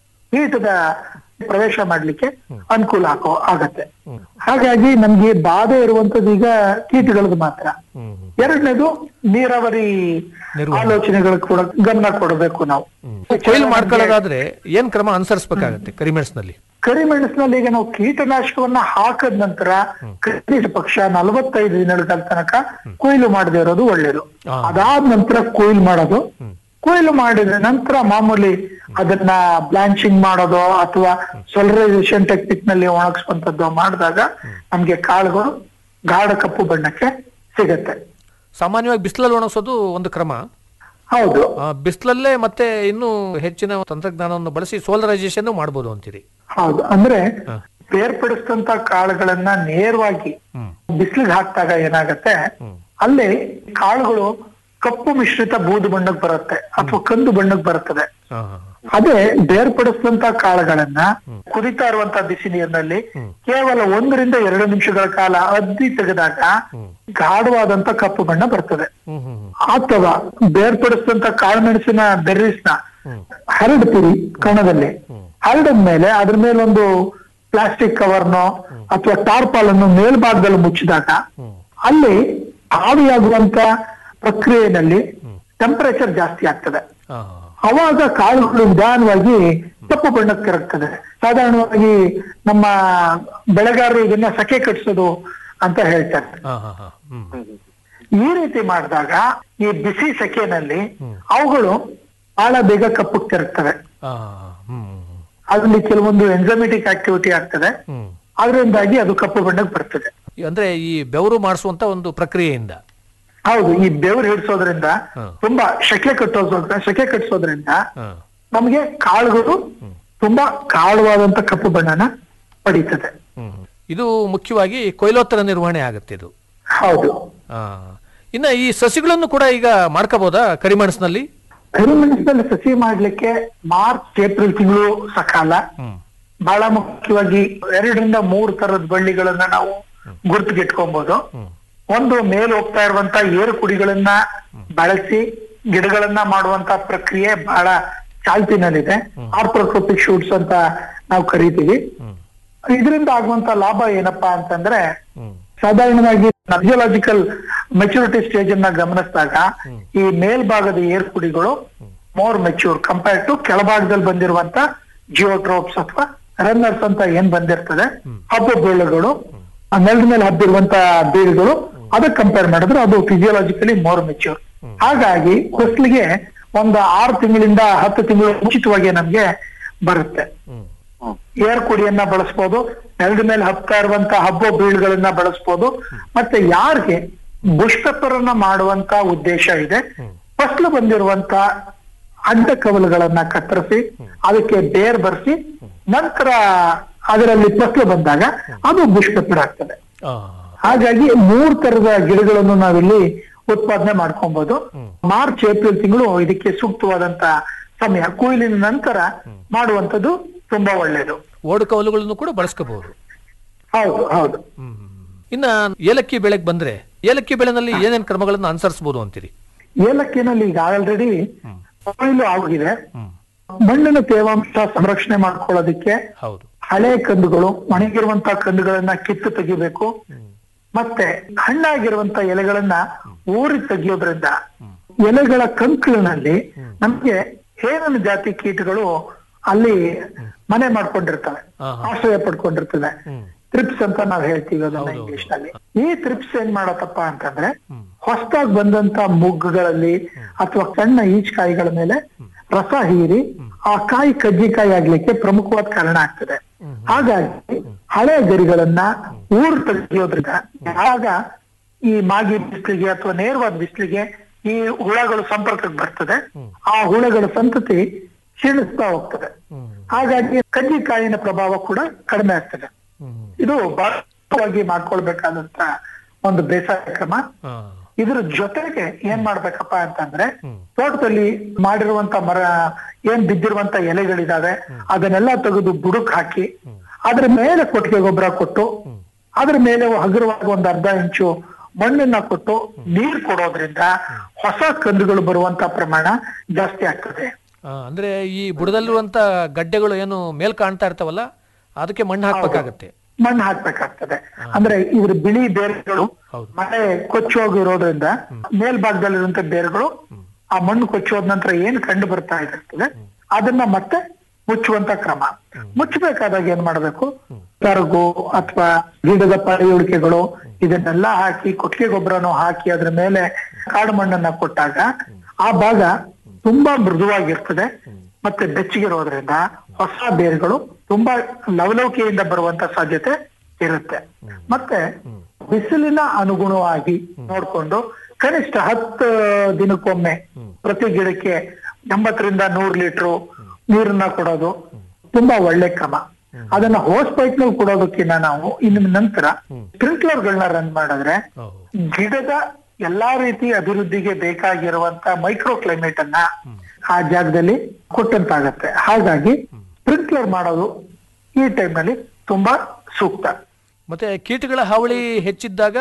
ಕೀಟದ ಪ್ರವೇಶ ಮಾಡ್ಲಿಕ್ಕೆ ಅನುಕೂಲ ಆಗೋ ಆಗತ್ತೆ ಹಾಗಾಗಿ ನಮ್ಗೆ ಬಾಧೆ ಇರುವಂತದ್ದು ಈಗ ಕೀಟಗಳದ್ದು ಮಾತ್ರ ಹ್ಮ್ ಎರಡನೇದು ನೀರಾವರಿ ನಿರ್ವಹಣೆ. ಆಲೋಚನೆಗಳ ಕೂಡ ಗಮನ ಕೊಡಬೇಕು ನಾವು ಕೊಯ್ಲು ಮಾಡ್ಕೊಳ್ಳೋದಾದ್ರೆ ಏನ್ ಕ್ರಮ ಅನುಸರಿಸಬೇಕಾಗತ್ತೆ ಕರಿಮೆಣಸಿನಲ್ಲಿ ಕರಿಮೆಣಸಿನಲ್ಲಿ ಈಗ ನಾವು ಕೀಟನಾಶಕವನ್ನ ಹಾಕದ ನಂತರ ಕನಿಷ್ಠ ಪಕ್ಷ ನಲವತ್ತೈದು ದಿನಗಳ ತನಕ ಕೊಯ್ಲು ಮಾಡದೇ ಇರೋದು ಒಳ್ಳೇದು ಆ. ಅದಾದ ನಂತರ ಕೊಯ್ಲು ಮಾಡೋದು ಕೊಯ್ಲು ಮಾಡಿದ ನಂತರ ಮಾಮೂಲಿ ಅದನ್ನ ಬ್ಲಾಂಚಿಂಗ್ ಮಾಡೋದು ಅಥವಾ ಸೊಲರೈಸೇಷನ್ ಟೆಕ್ನಿಕ್ ನಲ್ಲಿ ಒಣಗಿಸುವಂತದ್ದು ಮಾಡಿದಾಗ ನಮ್ಗೆ ಕಾಳುಗಳು ಗಾಢ ಕಪ್ಪು ಬಣ್ಣಕ್ಕೆ ಸಿಗತ್ತೆ ಸಾಮಾನ್ಯವಾಗಿ ಬಿಸಿಲಲ್ಲಿ ಒಣಗಿಸೋದು ಒಂದು ಕ್ರಮ ಹೌದು ಆ, ಬಿಸಿಲಲ್ಲೇ ಮತ್ತೆ ಇನ್ನೂ ಹೆಚ್ಚಿನ ತಂತ್ರಜ್ಞಾನವನ್ನು ಬಳಸಿ ಸೋಲರೈಸೇಷನ್ ಮಾಡ್ಬೋದು ಅಂತೀರಿ ಹೌದು ಅಂದ್ರೆ ಹ. ಬೇರ್ಪಡಿಸಿದಂತ ಕಾಳುಗಳನ್ನ ನೇರವಾಗಿ ಹ್ಮ್ ಬಿಸಿಲಿಗೆ ಹಾಕಿದಾಗ ಏನಾಗತ್ತೆ ಹ್ಮ್. ಅಲ್ಲಿ ಕಾಳುಗಳು ಕಪ್ಪು ಮಿಶ್ರಿತ ಬೂದು ಬಣ್ಣಕ್ಕೆ ಬರುತ್ತೆ ಅಥವಾ ಕಂದು ಬಣ್ಣಕ್ಕೆ ಬರುತ್ತದೆ ಹಾ, ಹಾ, ಹಾ. ಅದೇ ಬೇರ್ಪಡಿಸಿದಂತ ಕಾಳುಗಳನ್ನ ಕುದಿತಾ ಇರುವಂತ ಬಿಸಿ ನೀರಿನಲ್ಲಿ ಕೇವಲ ಒಂದರಿಂದ ಎರಡು ನಿಮಿಷಗಳ ಕಾಲ ಅದ್ದಿ ತೆಗೆದಾಗ ಗಾಢವಾದಂತ ಕಪ್ಪು ಬಣ್ಣ ಬರ್ತದೆ ಹ್ಮ್ ಹ್ಮ್ ಹ್ಮ್. ಅಥವಾ ಬೇರ್ಪಡಿಸಿದಂತ ಕಾಳುಮೆಣಸಿನ ಬೆರ್ರಿಸ್ನ ಹರಡ್ತೀರಿ ಕಣದಲ್ಲಿ ಹರಡಿದ ಮೇಲೆ ಅದ್ರ ಮೇಲೊಂದು ಪ್ಲಾಸ್ಟಿಕ್ ಕವರ್ನೋ ಅಥವಾ ಟಾರ್ಪಾಲ್ ಅನ್ನು ಮೇಲ್ಭಾಗದಲ್ಲಿ ಮುಚ್ಚಿದಾಗ ಅಲ್ಲಿ ಆವಿಯಾಗುವಂತ ಪ್ರಕ್ರಿಯೆಯಲ್ಲಿ ಟೆಂಪರೇಚರ್ ಜಾಸ್ತಿ ಆಗ್ತದೆ ಹಾ, ಹಾ, ಹಾ. ಅವಾಗ ಕಾಳುಗಳು ನಿಧಾನವಾಗಿ ಕಪ್ಪು ಬಣ್ಣಕ್ಕೆ ತಿರುಗ್ತದೆ ಸಾಧಾರಣವಾಗಿ ನಮ್ಮ ಬೆಳೆಗಾರರು ಇದನ್ನ ಸಕೆ ಕಟ್ಸೋದು ಅಂತ ಹೇಳ್ತಾರೆ ಹಾ, ಹಾ, ಹಾ. ಹ್ಮ್ ಈ ರೀತಿ ಮಾಡಿದಾಗ ಈ ಬಿಸಿ ಸೆಕೆನಲ್ಲಿ ಅವುಗಳು ಬಹಳ ಬೇಗ ಕಪ್ಪಕ್ಕೆ ತಿರುಗ್ತವೆ ಹಾ, ಹಾ, ಹಾ. ಹ್ಮ್ ಹ್ಮ್, ಅದರಲ್ಲಿ ಕೆಲವೊಂದು ಎಂಜಮೆಟಿಕ್ ಆಕ್ಟಿವಿಟಿ ಆಗ್ತದೆ ಹ್ಮ್ ಅದರಿಂದಾಗಿ ಅದು ಕಪ್ಪು ಬಣ್ಣಕ್ಕೆ ಬರ್ತದೆ ಈ ಅಂದ್ರೆ ಈ ಬೆವರು ಮಾಡಿಸುವಂತ ಒಂದು ಪ್ರಕ್ರಿಯೆಯಿಂದ ಹೌದು ಈ ಬೆವರು ಹಿಡಿಸೋದ್ರಿಂದ ಹ. ತುಂಬಾ ಶೆಕೆ ಕಟ್ಟೋದ್ರಿಂದ ಶೆಕೆ ಕಟ್ಟಿಸೋದ್ರಿಂದ ಹಾ. ನಮಗೆ ಕಾಳುಗಳು ತುಂಬಾ ಕಾಳವಾದಂತ ಕಪ್ಪು ಬಣ್ಣನ ಪಡೀತದೆ ಹ್ಮ್ ಹ್ಮ್. ಇದು ಮುಖ್ಯವಾಗಿ ಕೊಯ್ಲೋತ್ತರ ನಿರ್ವಹಣೆ ಆಗುತ್ತೆ ಇದು ಹೌದು ಆ, ಇನ್ನ ಈ ಸಸಿಗಳನ್ನು ಕೂಡ ಈಗ ಮಾಡ್ಕೋಬಹುದಾ ಕರಿಮೆಣಸಿನಲ್ಲಿ ಕರಿಮೆಣಸಿನಲ್ಲಿ ಸಸಿ ಮಾಡ್ಲಿಕ್ಕೆ ಮಾರ್ಚ್ ಏಪ್ರಿಲ್ ತಿಂಗಳು ಸಕಾಲ ಹ್ಮ್ ಬಹಳ ಮುಖ್ಯವಾಗಿ ಎರಡರಿಂದ ಮೂರು ತರದ ಬಳ್ಳಿಗಳನ್ನ ನಾವು ಗುರುತಿಗಿಟ್ಕೊಬಹುದು ಒಂದು ಮೇಲ್ ಹೋಗ್ತಾ ಇರುವಂತ ಏರು ಕುಡಿಗಳನ್ನ ಬಳಸಿ ಗಿಡಗಳನ್ನ ಮಾಡುವಂತ ಪ್ರಕ್ರಿಯೆ ಬಹಳ ಚಾಲ್ತಿನಲ್ಲಿದೆ ಆರ್ಥ್ರೋಟ್ರೋಪಿಕ್ ಶೂಟ್ಸ್ ಅಂತ ನಾವು ಕರಿತೀವಿ ಇದರಿಂದ ಆಗುವಂತ ಲಾಭ ಏನಪ್ಪಾ ಅಂತಂದ್ರೆ ಹ್ಮ್ ಸಾಧಾರಣವಾಗಿ ಫಿಸಿಯೋಲಾಜಿಕಲ್ ಮೆಚುರಿಟಿ ಸ್ಟೇಜ್ ಅನ್ನ ಗಮನಿಸಿದಾಗ ಈ ಮೇಲ್ಭಾಗದ ಏರ್ಕುಡಿಗಳು ಮೋರ್ ಮೆಚ್ಯೂರ್ ಕಂಪೇರ್ ಟು ಕೆಳಭಾಗದಲ್ಲಿ ಬಂದಿರುವಂತ ಜಿಯೋಟ್ರೋಪ್ಸ್ ಅಥವಾ ರನ್ನರ್ಸ್ ಅಂತ ಏನ್ ಬಂದಿರ್ತದೆ ಹಬ್ಬ ಬೀಳುಗಳು ಆ ನೆಲದ ಮೇಲೆ ಹಬ್ಬಿರುವಂತ ಬೀಳುಗಳು ಅದಕ್ಕೆ ಕಂಪೇರ್ ಮಾಡಿದ್ರೆ ಅದು ಫಿಸಿಯೋಲಾಜಿಕಲಿ ಮೋರ್ ಮೆಚ್ಯೂರ್ ಹಾಗಾಗಿ ಫಸಲಿಗೆ ಒಂದು ಆರು ತಿಂಗಳಿಂದ ಹತ್ತು ತಿಂಗಳು ಮುಂಚಿತವಾಗಿ ನಮ್ಗೆ ಬರುತ್ತೆ ಹ್ಮ್ ಏರ್ ಕುಡಿಯನ್ನ ಬಳಸ್ಬೋದು ನೆಲದ ಮೇಲೆ ಹಬ್ತಾ ಇರುವಂತ ಹಬ್ಬ ಬೀಳುಗಳನ್ನ ಬಳಸ್ಬೋದು ಮತ್ತೆ ಯಾರಿಗೆ ಬುಷ್ ಪೆಪ್ಪರ್ ಅನ್ನ ಮಾಡುವಂತ ಉದ್ದೇಶ ಇದೆ ಫಸಲು ಬಂದಿರುವಂತ ಅಡ್ಡ ಕವಲುಗಳನ್ನ ಕತ್ತರಿಸಿ ಅದಕ್ಕೆ ಬೇರ್ ಬರ್ಸಿ ನಂತರ ಅದರಲ್ಲಿ ಫಸಲು ಬಂದಾಗ ಅದು ಬುಷ್ ಪೆಪ್ಪರ್ ಆಗ್ತದೆ ಆ, ಹಾಗಾಗಿ ಮೂರ್ ತರದ ಗಿಡಗಳನ್ನು ನಾವಿಲ್ಲಿ ಉತ್ಪಾದನೆ ಮಾಡ್ಕೊಬಹುದು ಮಾರ್ಚ್ ಏಪ್ರಿಲ್ ತಿಂಗಳು ಇದಕ್ಕೆ ಸೂಕ್ತವಾದಂತ ಸಮಯ ಕೊಯ್ಲಿನ ನಂತರ ಮಾಡುವಂತದ್ದು ತುಂಬಾ ಒಳ್ಳೇದು ಓಡು ಕವಲುಗಳನ್ನು ಕೂಡ ಬಳಸ್ಕೋಬಹುದು ಹೌದು ಹೌದು ಹ್ಮ್ ಇನ್ನ ಏಲಕ್ಕಿ ಬೆಳೆಗೆ ಬಂದ್ರೆ ಏಲಕ್ಕಿ ಬೆಳೆನಲ್ಲಿ ಏನೇನ್ ಕ್ರಮಗಳನ್ನು ಅನುಸರಿಸಬಹುದು ಅಂತೀರಿ ಏಲಕ್ಕಿನಲ್ಲಿ ಈಗ ಆಲ್ರೆಡಿ ಕೊಯ್ಲು ಆಗಿದೆ ಹ್ಮ್ ಮಣ್ಣಿನ ತೇವಾಂಶ ಸಂರಕ್ಷಣೆ ಮಾಡ್ಕೊಳ್ಳೋದಕ್ಕೆ ಹೌದು ಹಳೆ ಕಂದುಗಳು ಒಣಗಿರುವಂತ ಕಂದುಗಳನ್ನ ಕಿತ್ತು ತೆಗಿಬೇಕು ಮತ್ತೆ ಹಣ್ಣಾಗಿರುವಂತ ಎಲೆಗಳನ್ನ ಊರಿ ತೆಗಿಯೋದ್ರಿಂದ ಎಲೆಗಳ ಕಂಕುಳಿನಲ್ಲಿ ನಮ್ಗೆ ಹೇರನ ಜಾತಿ ಕೀಟಗಳು ಅಲ್ಲಿ ಮನೆ ಮಾಡ್ಕೊಂಡಿರ್ತವೆ ಹಾ, ಹಾ. ಆಶ್ರಯ ಪಡ್ಕೊಂಡಿರ್ತವೆ ಹ್ಮ್. ತ್ರಿಪ್ಸ್ ಅಂತ ನಾವ್ ಹೇಳ್ತೀವಿ ಅದನ್ನ ಹೌದು, ಇಂಗ್ಲಿಷ್ ನಲ್ಲಿ ಈ ತ್ರಿಪ್ಸ್ ಏನ್ ಮಾಡತ್ತಪ್ಪ ಅಂತಂದ್ರೆ ಹ್ಮ್. ಹೊಸದಾಗಿ ಬಂದಂತ ಮುಗ್ಗುಗಳಲ್ಲಿ ಅಥವಾ ಸಣ್ಣ ಈಚ್ಕಾಯಿಗಳ ಮೇಲೆ ರಸ ಹೀರಿ ಆ ಕಾಯಿ ಕಜ್ಜಿಕಾಯಿ ಆಗ್ಲಿಕ್ಕೆ ಪ್ರಮುಖವಾದ ಕಾರಣ ಆಗ್ತದೆ ಹಾಗಾಗಿ ಹಳೆ ಗರಿಗಳನ್ನ ಊರು ತೆಗೆಯೋದ್ರಿಂದ ಆಗ ಈ ಮಾಗಿ ಬಿಸಿಲಿಗೆ ಅಥವಾ ನೇರವಾದ ಬಿಸಿಲಿಗೆ ಈ ಹುಳಗಳು ಸಂಪರ್ಕಕ್ಕೆ ಬರ್ತದೆ ಆ ಹುಳಗಳ ಸಂತತಿ ಕ್ಷೀಣಿಸ್ತಾ ಹೋಗ್ತದೆ ಹ್ಮ್. ಹಾಗಾಗಿ ಕಜ್ಜಿಕಾಯಿನ ಪ್ರಭಾವ ಕೂಡ ಕಡಿಮೆ ಆಗ್ತದೆ ಹ್ಮ್. ಇದು ಬಲವಾಗಿ ಮಾಡ್ಕೊಳ್ಬೇಕಾದಂತ ಒಂದು ಬೇಸಾಯ ಕ್ರಮ ಹಾ. ಇದ್ರ ಜೊತೆಗೆ ಏನ್ ಮಾಡ್ಬೇಕಪ್ಪ ಅಂತಂದ್ರೆ ಹ್ಮ್. ತೋಟದಲ್ಲಿ ಮಾಡಿರುವಂತ ಮರ ಏನ್ ಬಿದ್ದಿರುವಂತ ಎಲೆಗಳಿದಾವೆ ಅದನ್ನೆಲ್ಲ ತೆಗೆದು ಬುಡಕ್ ಹಾಕಿ ಅದ್ರ ಮೇಲೆ ಕೊಟ್ಟಿಗೆ ಗೊಬ್ಬರ ಕೊಟ್ಟು ಅದ್ರ ಮೇಲೆ ಹಗುರವಾಗಿ ಒಂದ್ ಅರ್ಧ ಇಂಚು ಮಣ್ಣನ್ನ ಕೊಟ್ಟು ನೀರ್ ಕೊಡೋದ್ರಿಂದ ಹೊಸ ಕಂದುಗಳು ಬರುವಂತ ಪ್ರಮಾಣ ಜಾಸ್ತಿ ಆಗ್ತದೆ ಆ, ಅಂದ್ರೆ ಈ ಬುಡದಲ್ಲಿರುವಂತ ಗಡ್ಡೆಗಳು ಏನು ಮೇಲ್ ಕಾಣ್ತಾ ಇರ್ತಾವಲ್ಲ ಅದಕ್ಕೆ ಮಣ್ಣು ಹಾಕ್ಬೇಕಾಗತ್ತೆ ಮಣ್ಣು ಹಾಕ್ಬೇಕಾಗ್ತದೆ ಅಂದ್ರೆ ಇದ್ರ ಬಿಳಿ ಬೇರುಗಳು ಹೌದು. ಮಳೆ ಕೊಚ್ಚಿ ಹೋಗಿರೋದ್ರಿಂದ ಮೇಲ್ಭಾಗದಲ್ಲಿರುವಂತ ಬೇರುಗಳು ಆ ಮಣ್ಣು ಕೊಚ್ಚಿ ಹೋದ ನಂತರ ಏನ್ ಕಂಡು ಬರ್ತಾ ಇರ್ತದೆ ಅದನ್ನ ಮತ್ತೆ ಮುಚ್ಚುವಂತ ಕ್ರಮ ಮುಚ್ಚಬೇಕಾದಾಗ ಏನ್ ಮಾಡ್ಬೇಕು ತರಗು ಅಥವಾ ಗಿಡದ ಪಳೆಯುಳಿಕೆಗಳು ಇದನ್ನೆಲ್ಲ ಹಾಕಿ ಕೊಟ್ಟಿಗೆ ಗೊಬ್ಬರನು ಹಾಕಿ ಅದ್ರ ಮೇಲೆ ಕಾಡು ಮಣ್ಣನ್ನ ಕೊಟ್ಟಾಗ ಆ ಭಾಗ ತುಂಬಾ ಮೃದುವಾಗಿರ್ತದೆ ಮತ್ತೆ ಬೆಚ್ಚಗಿರೋದ್ರಿಂದ ಹೊಸ ಬೇರುಗಳು ತುಂಬಾ ಲವಲವಿಕೆಯಿಂದ ಬರುವಂತ ಸಾಧ್ಯತೆ ಇರುತ್ತೆ ಮತ್ತೆ ಬಿಸಿಲಿನ ಅನುಗುಣವಾಗಿ ನೋಡ್ಕೊಂಡು ಕನಿಷ್ಠ ಹತ್ತು ದಿನಕ್ಕೊಮ್ಮೆ ಪ್ರತಿ ಗಿಡಕ್ಕೆ ಎಂಬತ್ತರಿಂದ ನೂರು ಲೀಟರ್ ನೀರನ್ನ ಕೊಡೋದು ತುಂಬಾ ಒಳ್ಳೆ ಕ್ರಮ ಅದನ್ನ ಹೋಸ್ ಪೈಪ್ ನಲ್ಲಿ ಕೊಡೋದಕ್ಕಿಂತ ನಾವು ಇನ್ನು ನಂತರ ಸ್ಪ್ರಿಂಕ್ಲರ್ ಗಳನ್ನ ರನ್ ಮಾಡಿದ್ರೆ ಓಹೋ. ಗಿಡದ ಎಲ್ಲಾ ರೀತಿ ಅಭಿವೃದ್ಧಿಗೆ ಬೇಕಾಗಿರುವಂತ ಮೈಕ್ರೋ ಕ್ಲೈಮೇಟ್ ಅನ್ನ ಆ ಜಾಗದಲ್ಲಿ ಕೊಟ್ಟಂತಾಗತ್ತೆ ಹಾಗಾಗಿ ಸ್ಪ್ರಿಂಕ್ಲರ್ ಮಾಡೋದು ಈ ಟೈಮ್ ನಲ್ಲಿ ತುಂಬಾ ಸೂಕ್ತ ಮತ್ತೆ ಕೀಟಗಳ ಹಾವಳಿ ಹೆಚ್ಚಿದ್ದಾಗ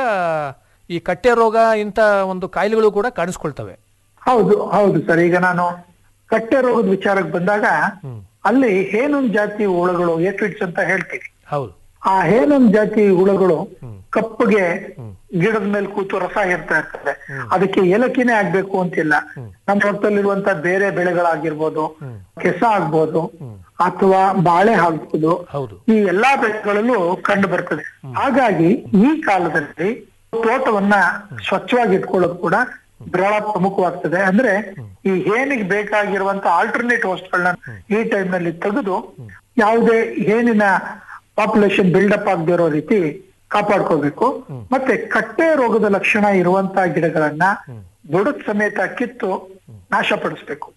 ಈ ಕಟ್ಟೆ ರೋಗ ಇಂಥ ಒಂದು ಕಾಯಿಲೆಗಳು ಕೂಡ ಕಾಣಿಸ್ಕೊಳ್ತವೆ ಹೌದು ಹೌದು ಸರ್ ಈಗ ನಾನು ಕಟ್ಟೆ ರೋಗದ ವಿಚಾರಕ್ಕೆ ಬಂದಾಗ ಅಲ್ಲಿ ಹೇನೊಂದ್ ಜಾತಿ ಹುಳಗಳು ಏಫಿಡ್ಸ್ ಅಂತ ಹೇಳ್ತೀವಿ ಹೌದು ಆ ಹೇನೊಂದ್ ಜಾತಿ ಹುಳಗಳು ಕಪ್ಪಗೆ ಗಿಡದ ಮೇಲೆ ಕೂತು ರಸ ಇರ್ತಾ ಇರ್ತದೆ ಅದಕ್ಕೆ ಏಲಕ್ಕಿನೇ ಆಗ್ಬೇಕು ಅಂತಿಲ್ಲ ನಮ್ಮ ಹೊತ್ತಲ್ಲಿರುವಂತ ಬೇರೆ ಬೆಳೆಗಳಾಗಿರ್ಬೋದು ಕೆಸ ಆಗ್ಬೋದು ಅಥವಾ ಬಾಳೆ ಆಗ್ಬೋದು ಹೌದು ಈ ಎಲ್ಲಾ ಬೆಳೆಗಳಲ್ಲೂ ಕಂಡು ಬರ್ತದೆ ಹಾಗಾಗಿ ಈ ಕಾಲದಲ್ಲಿ ತೋಟವನ್ನ ಸ್ವಚ್ಛವಾಗಿ ಇಟ್ಕೊಳ್ಳೋದು ಕೂಡ ಬಹಳ ಪ್ರಮುಖವಾಗ್ತದೆ ಅಂದ್ರೆ ಈ ಹೇನಿಗೆ ಬೇಕಾಗಿರುವಂತ ಆಲ್ಟರ್ನೇಟ್ ಗಳನ್ನ ಈ ಟೈಮ್ ನಲ್ಲಿ ತೆಗೆದು ಯಾವುದೇ ಹೇನಿನ ಪಾಪ್ಯುಲೇಷನ್ ಬಿಲ್ಡಪ್ ಆಗದೆ ಇರೋ ರೀತಿ ಕಾಪಾಡ್ಕೋಬೇಕು ಮತ್ತೆ ಕಟ್ಟೆ ರೋಗದ ಲಕ್ಷಣ ಇರುವಂತ ಗಿಡಗಳನ್ನ ಬುಡಕ್ ಸಮೇತ ಕಿತ್ತು ನಾಶಪಡಿಸ್ಬೇಕು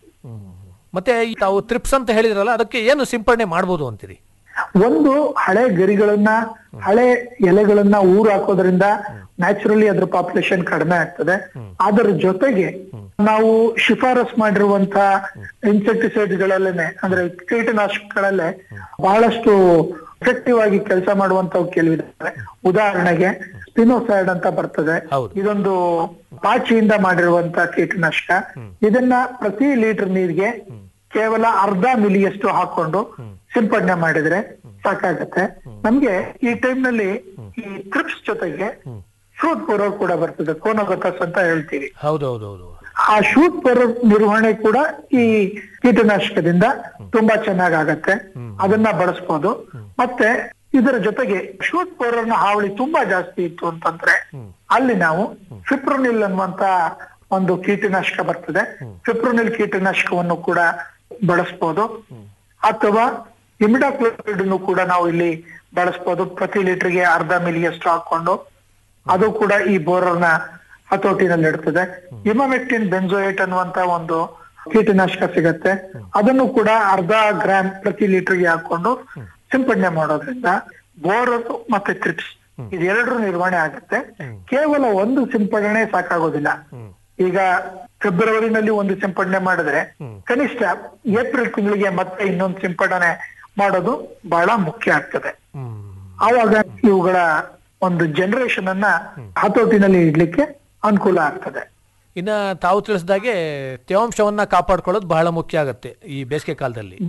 ಮತ್ತೆ ಈ ತಾವು ತ್ರಿಪ್ಸ್ ಅಂತ ಹೇಳಿದ್ರಲ್ಲ ಅದಕ್ಕೆ ಏನು ಸಿಂಪಡಣೆ ಮಾಡ್ಬೋದು ಅಂತೀರಿ ಒಂದು ಹಳೆ ಗರಿಗಳನ್ನ ಹಳೆ ಎಲೆಗಳನ್ನ ಊರು ಹಾಕೋದ್ರಿಂದ ನ್ಯಾಚುರಲಿ ಅದ್ರ ಪಾಪ್ಯುಲೇಷನ್ ಕಡಿಮೆ ಆಗ್ತದೆ ಅದರ ಜೊತೆಗೆ ನಾವು ಶಿಫಾರಸ್ ಮಾಡಿರುವಂತ ಇನ್ಸೆಕ್ಟಿಸೈಡ್ ಗಳಲ್ಲೇನೆ ಅಂದ್ರೆ ಕೀಟನಾಶಕಗಳಲ್ಲೇ ಬಹಳಷ್ಟು ಎಫೆಕ್ಟಿವ್ ಆಗಿ ಕೆಲಸ ಮಾಡುವಂತವು ಕೆಲವಿದ್ದಾರೆ ಉದಾಹರಣೆಗೆ ಸ್ಪಿನೋಸೈಡ್ ಅಂತ ಬರ್ತದೆ ಹೌದು. ಇದೊಂದು ಪಾಚಿಯಿಂದ ಮಾಡಿರುವಂತ ಕೀಟನಾಶಕ ಇದನ್ನ ಪ್ರತಿ ಲೀಟರ್ ನೀರಿಗೆ ಕೇವಲ ಅರ್ಧ ಮಿಲಿಯಷ್ಟು ಹಾಕೊಂಡು ಸಿಂಪಡಣೆ ಮಾಡಿದ್ರೆ ಸಾಕಾಗತ್ತೆ ನಮ್ಗೆ ಈ ಟೈಮ್ ನಲ್ಲಿ ಈ ಟ್ರಿಪ್ಸ್ ಜೊತೆಗೆ ಶೂಟ್ ಬರೋರ್ ಕೂಡ ಬರ್ತದೆ ಕೋನೋಗತಸ್ ಅಂತ ಹೇಳ್ತೀವಿ ಹೌದು ಹೌದು ಹೌದು ಆ ಶೂಟ್ ಬರೋ ನಿರ್ವಹಣೆ ಕೂಡ ಈ ಕೀಟನಾಶಕದಿಂದ ತುಂಬಾ ಚೆನ್ನಾಗಾಗತ್ತೆ ಅದನ್ನ ಬಳಸ್ಬೋದು ಮತ್ತೆ ಇದರ ಜೊತೆಗೆ ಶೂಟ್ ಬೋರರ್ನ ಹಾವಳಿ ತುಂಬಾ ಜಾಸ್ತಿ ಇತ್ತು ಅಂತಂದ್ರೆ ಅಲ್ಲಿ ನಾವು ಫಿಪ್ರೋನಿಲ್ ಅನ್ನುವಂತ ಒಂದು ಕೀಟನಾಶಕ ಬರ್ತದೆ ಫಿಪ್ರೋನಿಲ್ ಕೀಟನಾಶಕವನ್ನು ಕೂಡ ಬಳಸ್ಬೋದು ಅಥವಾ ಇಮಿಡಾಕ್ಲೋರಿಡ್ ಕೂಡ ನಾವು ಇಲ್ಲಿ ಬಳಸ್ಬೋದು ಪ್ರತಿ ಲೀಟರ್ಗೆ ಅರ್ಧ ಮಿಲಿಯಷ್ಟು ಹಾಕೊಂಡು ಅದು ಕೂಡ ಈ ಬೋರರ್ನ ಹತೋಟಿನಲ್ಲಿ ಇಡ್ತದೆ ಇಮಾಮೆಕ್ಟಿನ್ ಬೆಂಜೋಯೇಟ್ ಅನ್ನುವಂತ ಒಂದು ಕೀಟನಾಶಕ ಸಿಗತ್ತೆ ಅದನ್ನು ಕೂಡ ಅರ್ಧ ಗ್ರಾಮ್ ಪ್ರತಿ ಲೀಟರ್ಗೆ ಹಾಕೊಂಡು ಸಿಂಪಡಣೆ ಮಾಡೋದ್ರಿಂದ ಬೋರರ್ ಮತ್ತೆ ಟ್ರಿಪ್ಸ್ ಇದೆರಡರ ನಿರ್ವಹಣೆ ಆಗುತ್ತೆ ಕೇವಲ ಒಂದು ಸಿಂಪಡಣೆ ಸಾಕಾಗೋದಿಲ್ಲ ಈಗ ಫೆಬ್ರವರಿನಲ್ಲಿ ಒಂದು ಸಿಂಪಡಣೆ ಮಾಡಿದ್ರೆ ಕನಿಷ್ಠ ಏಪ್ರಿಲ್ ತಿಂಗಳಿಗೆ ಮತ್ತೆ ಇನ್ನೊಂದು ಸಿಂಪಡಣೆ ಮಾಡೋದು ಬಹಳ ಮುಖ್ಯ ಆಗ್ತದೆ ಹ್ಮ್ ಆವಾಗ ಇವುಗಳ ಒಂದು ಜನರೇಷನ್ ಅನ್ನ ಹತೋಟಿನಲ್ಲಿ ಇಡ್ಲಿಕ್ಕೆ ಅನುಕೂಲ ಆಗ್ತದೆ ಇನ್ನ ತಾವು ತಿಳಿಸಿದಾಗೆ ತೇವಾಂಶವನ್ನ ಕಾಪಾಡ್ಕೊಳ್ಳೋದು ಬಹಳ ಮುಖ್ಯ ಆಗತ್ತೆ ಈ ಬೇಸಿಗೆ ಕಾಲದಲ್ಲಿ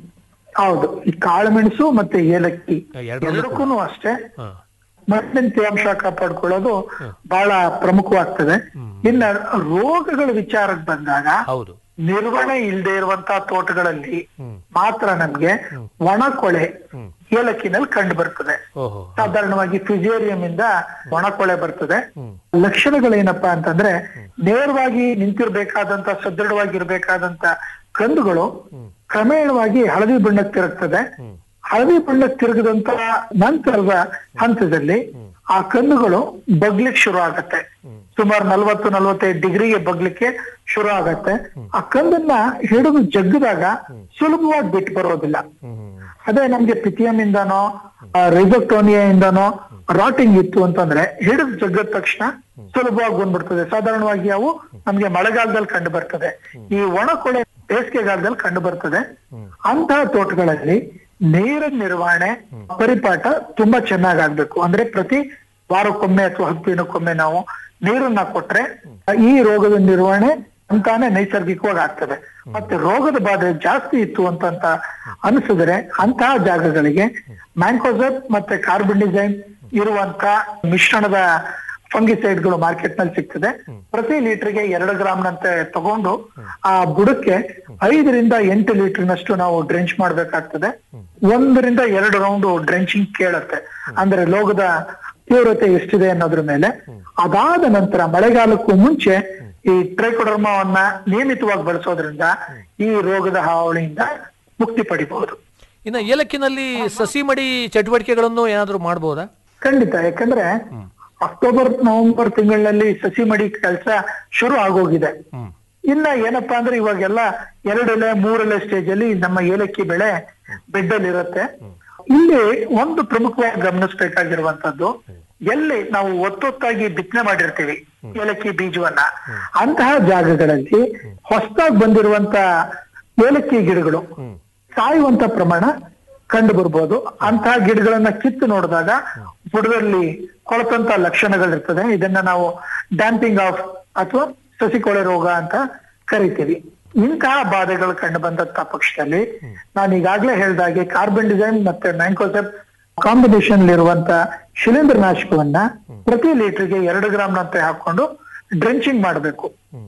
ಹೌದು ಈ ಕಾಳುಮೆಣಸು ಮತ್ತೆ ಏಲಕ್ಕಿ ಎರಡರಲ್ಲೂ ಎರಡಕ್ಕೂ ಅಷ್ಟೇ ಹಾ ಮಣ್ಣಿನ ತೇವಾಂಶ ಕಾಪಾಡ್ಕೊಳ್ಳೋದು ಬಹಳ ಪ್ರಮುಖವಾಗ್ತದೆ ಇನ್ನ ರೋಗಗಳ ವಿಚಾರಕ್ಕೆ ಬಂದಾಗ ಹೌದು ನಿರ್ವಹಣೆ ಇಲ್ಲದೆ ಇರುವಂತಹ ತೋಟಗಳಲ್ಲಿ ಹ್ಮ್ ಮಾತ್ರ ನಮ್ಗೆ ಒಣ ಕೊಳೆ ಹ್ಮ್ ಏಲಕ್ಕಿನಲ್ಲಿ ಕಂಡು ಬರ್ತದೆ ಓಹೋ ಸಾಧಾರಣವಾಗಿ ಫಿಸೇರಿಯಂ ಇಂದ ಒಣಕೊಳೆ ಬರ್ತದೆ ಹ್ಮ್ ಲಕ್ಷಣಗಳೇನಪ್ಪಾ ಅಂತಂದ್ರೆ ನೇರವಾಗಿ ನಿಂತಿರ್ಬೇಕಾದಂತ ಸದೃಢವಾಗಿರ್ಬೇಕಾದಂತ ಕಂದುಗಳು ಕ್ರಮೇಣವಾಗಿ ಹಳದಿ ಬಣ್ಣಕ್ಕೆ ತಿರುಗ್ತದೆ ಹ್ಮ್ ಹಳದಿ ಬಣ್ಣಕ್ಕೆ ತಿರುಗಿದಂತ ನಂತರದ ಹಂತದಲ್ಲಿ ಆ ಕಂದುಗಳು ಬಗ್ಲಿಕ್ ಶುರು ಆಗತ್ತೆ ಸುಮಾರು ನಲ್ವತ್ತು ನಲ್ವತ್ತೈದು ಡಿಗ್ರಿಗೆ ಬಗ್ಲಿಕ್ಕೆ ಶುರು ಆಗತ್ತೆ ಆ ಕಂದನ್ನ ಹಿಡಿದು ಜಗ್ಗಿದಾಗ ಸುಲಭವಾಗಿ ಬಿಟ್ಟು ಬರೋದಿಲ್ಲ ಹ್ಮ್ ಹ್ಮ್ ಅದೇ ನಮ್ಗೆ ಪಿಥಿಯಂ ಇಂದನೋ ರಿಸೋಕ್ಟೋನಿಯಾ ಇಂದನೋ ರಾಟಿಂಗ್ ಇತ್ತು ಅಂತಂದ್ರೆ ಹಿಡಿದು ಜಗ್ಗದ ತಕ್ಷಣ ಸುಲಭವಾಗಿ ಬಂದ್ಬಿಡ್ತದೆ ಸಾಧಾರಣವಾಗಿ ಅವು ನಮ್ಗೆ ಮಳೆಗಾಲದಲ್ಲಿ ಕಂಡು ಬರ್ತದೆ ಈ ಒಣ ಕೊಳೆ ಬೇಸಿಗೆಗಾಲದಲ್ಲಿ ಕಂಡು ಬರ್ತದೆ ಅಂತಹ ತೋಟಗಳಲ್ಲಿ ನೀರಿನ ನಿರ್ವಹಣೆ ಪರಿಪಾಠ ತುಂಬಾ ಚೆನ್ನಾಗಾಗ್ಬೇಕು ಅಂದ್ರೆ ಪ್ರತಿ ವಾರಕ್ಕೊಮ್ಮೆ ಅಥವಾ ಹತ್ತು ದಿನಕ್ಕೊಮ್ಮೆ ನಾವು ನೀರನ್ನ ಕೊಟ್ರೆ ಈ ರೋಗದ ನಿರ್ವಹಣೆ ಅಂತಾನೆ ನೈಸರ್ಗಿಕವಾಗಿ ಆಗ್ತದೆ ಮತ್ತೆ ರೋಗದ ಬಾಧೆ ಜಾಸ್ತಿ ಇತ್ತು ಅಂತಂತ ಅನಿಸಿದ್ರೆ ಅಂತಹ ಜಾಗಗಳಿಗೆ ಮ್ಯಾಂಕೋಸರ್ ಮತ್ತೆ ಕಾರ್ಬನ್ಡಿಸೈನ್ ಇರುವಂತ ಮಿಶ್ರಣದ ಫಂಗಿಸೈಡ್ಗಳು ಮಾರ್ಕೆಟ್ ನಲ್ಲಿ ಸಿಗ್ತದೆ ಪ್ರತಿ ಲೀಟರ್ಗೆ ಎರಡು ಗ್ರಾಮ್ನಂತೆ ತಗೊಂಡು ಆ ಬುಡಕ್ಕೆ ಐದರಿಂದ ಎಂಟು ಲೀಟರ್ನಷ್ಟು ನಾವು ಡ್ರೆಂಚ್ ಮಾಡ್ಬೇಕಾಗ್ತದೆ ಒಂದರಿಂದ ಎರಡು ರೌಂಡ್ ಡ್ರೆಂಚಿಂಗ್ ಕೇಳುತ್ತೆ ಅಂದ್ರೆ ಲೋಗದ ತೀವ್ರತೆ ಎಷ್ಟಿದೆ ಅನ್ನೋದ್ರ ಮೇಲೆ ಅದಾದ ನಂತರ ಮಳೆಗಾಲಕ್ಕೂ ಮುಂಚೆ ಈ ಟ್ರೈಕೋಡರ್ಮವನ್ನ ನಿಯಮಿತವಾಗಿ ಬಳಸೋದ್ರಿಂದ ಈ ರೋಗದ ಹಾವಳಿಯಿಂದ ಮುಕ್ತಿ ಪಡಿಬಹುದು ಇನ್ನ ಏಲಕ್ಕಿನಲ್ಲಿ ಸಸಿ ಮಡಿ ಚಟುವಟಿಕೆಗಳನ್ನು ಏನಾದರೂ ಮಾಡಬಹುದಾ ಖಂಡಿತ ಯಾಕಂದ್ರೆ ಅಕ್ಟೋಬರ್ ನವೆಂಬರ್ ತಿಂಗಳಲ್ಲಿ ಸಸಿ ಮಡಿ ಕೆಲಸ ಶುರು ಆಗೋಗಿದೆ ಹ್ಮ್ ಇನ್ನ ಏನಪ್ಪಾ ಅಂದ್ರೆ ಇವಾಗೆಲ್ಲ ಎರಡೆಲೆ ಮೂರೆಲೆ ಸ್ಟೇಜ್ ಅಲ್ಲಿ ನಮ್ಮ ಏಲಕ್ಕಿ ಬೆಳೆ ಬೆಡ್ಡಲ್ಲಿ ಇರುತ್ತೆ ಇಲ್ಲಿ ಒಂದು ಪ್ರಮುಖವಾಗಿ ಗಮನಿಸಬೇಕಾಗಿರುವಂತದ್ದು ಎಲ್ಲಿ ನಾವು ಒತ್ತೊತ್ತಾಗಿ ಬಿತ್ತನೆ ಮಾಡಿರ್ತೀವಿ ಏಲಕ್ಕಿ ಬೀಜವನ್ನ ಅಂತಹ ಜಾಗಗಳಲ್ಲಿ ಹೊಸದಾಗಿ ಬಂದಿರುವಂತ ಏಲಕ್ಕಿ ಗಿಡಗಳು ಸಾಯುವಂತ ಪ್ರಮಾಣ ಕಂಡು ಬರ್ಬೋದು ಅಂತಹ ಗಿಡಗಳನ್ನ ಕಿತ್ತು ನೋಡಿದಾಗ ಬುಡದಲ್ಲಿ ಕೊಳತಂತ ಲಕ್ಷಣಗಳಿರ್ತದೆ ಇದನ್ನ ನಾವು ಡ್ಯಾಂಪಿಂಗ್ ಆಫ್ ಅಥವಾ ಸಸಿಕೊಳೆ ರೋಗ ಅಂತ ಕರಿತೀವಿ ಇಂತಹ ಬಾಧೆಗಳು ಕಂಡು ಬಂದಂತ ಪಕ್ಷದಲ್ಲಿ ನಾನು ಈಗಾಗ್ಲೇ ಹೇಳ್ದಾಗೆ ಕಾರ್ಬನ್ ಡಿಸೈನ್ ಮತ್ತೆ ಮ್ಯಾಂಕೋಸೆಪ್ ಕಾಂಬಿನೇಷನ್ ಇರುವಂತ ಶಿಲೀಂಧ್ರ ನಾಶಕವನ್ನ ಪ್ರತಿ ಲೀಟರ್ಗೆ ಎರಡು ಗ್ರಾಮ್ನಂತೆ ಹಾಕೊಂಡು ಡ್ರೆಂಚಿಂಗ್ ಮಾಡಬೇಕು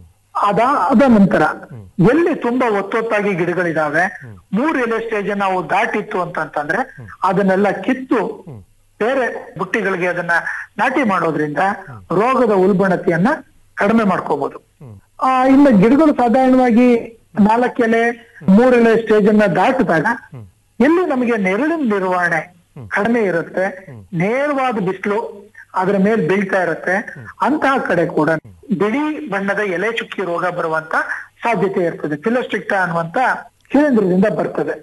ಅದಾದ ನಂತರ ಎಲ್ಲಿ ತುಂಬಾ ಒತ್ತೊತ್ತಾಗಿ ಗಿಡಗಳಿದಾವೆ ಮೂರ್ ಎಲೆ ಸ್ಟೇಜ್ ನಾವು ದಾಟಿತ್ತು ಅಂತಂತಂದ್ರೆ ಅದನ್ನೆಲ್ಲ ಕಿತ್ತು ಬೇರೆ ಬುಟ್ಟಿಗಳಿಗೆ ಅದನ್ನ ನಾಟಿ ಮಾಡೋದ್ರಿಂದ ರೋಗದ ಉಲ್ಬಣತೆಯನ್ನ ಕಡಿಮೆ ಮಾಡ್ಕೋಬಹುದು ಆ ಇನ್ನು ಗಿಡಗಳು ಸಾಧಾರಣವಾಗಿ ನಾಲ್ಕು ಎಲೆ ಮೂರ್ ಎಲೆ ಸ್ಟೇಜ್ ಅನ್ನ ದಾಟಿದಾಗ ಎಲ್ಲಿ ನಮಗೆ ನೆರಳಿನ ನಿರ್ವಹಣೆ ಕಡಿಮೆ ಇರುತ್ತೆ ನೇರವಾದ ಬಿಸಿಲು ಅದರ ಮೇಲೆ ಬೀಳ್ತಾ ಇರುತ್ತೆ ಅಂತಹ ಕಡೆ ಕೂಡ ಬಿಳಿ ಬಣ್ಣದ ಎಲೆ ಚುಕ್ಕಿ ರೋಗ ಬರುವಂತ ಸಾಧ್ಯತೆ ಇರ್ತದೆ ಫಿಲೋಸ್ಟಿಕ್ಟಾ ಅನ್ನುವಂತ ಶಿಲೀಂಧ್ರದಿಂದ ಬರ್ತದೆ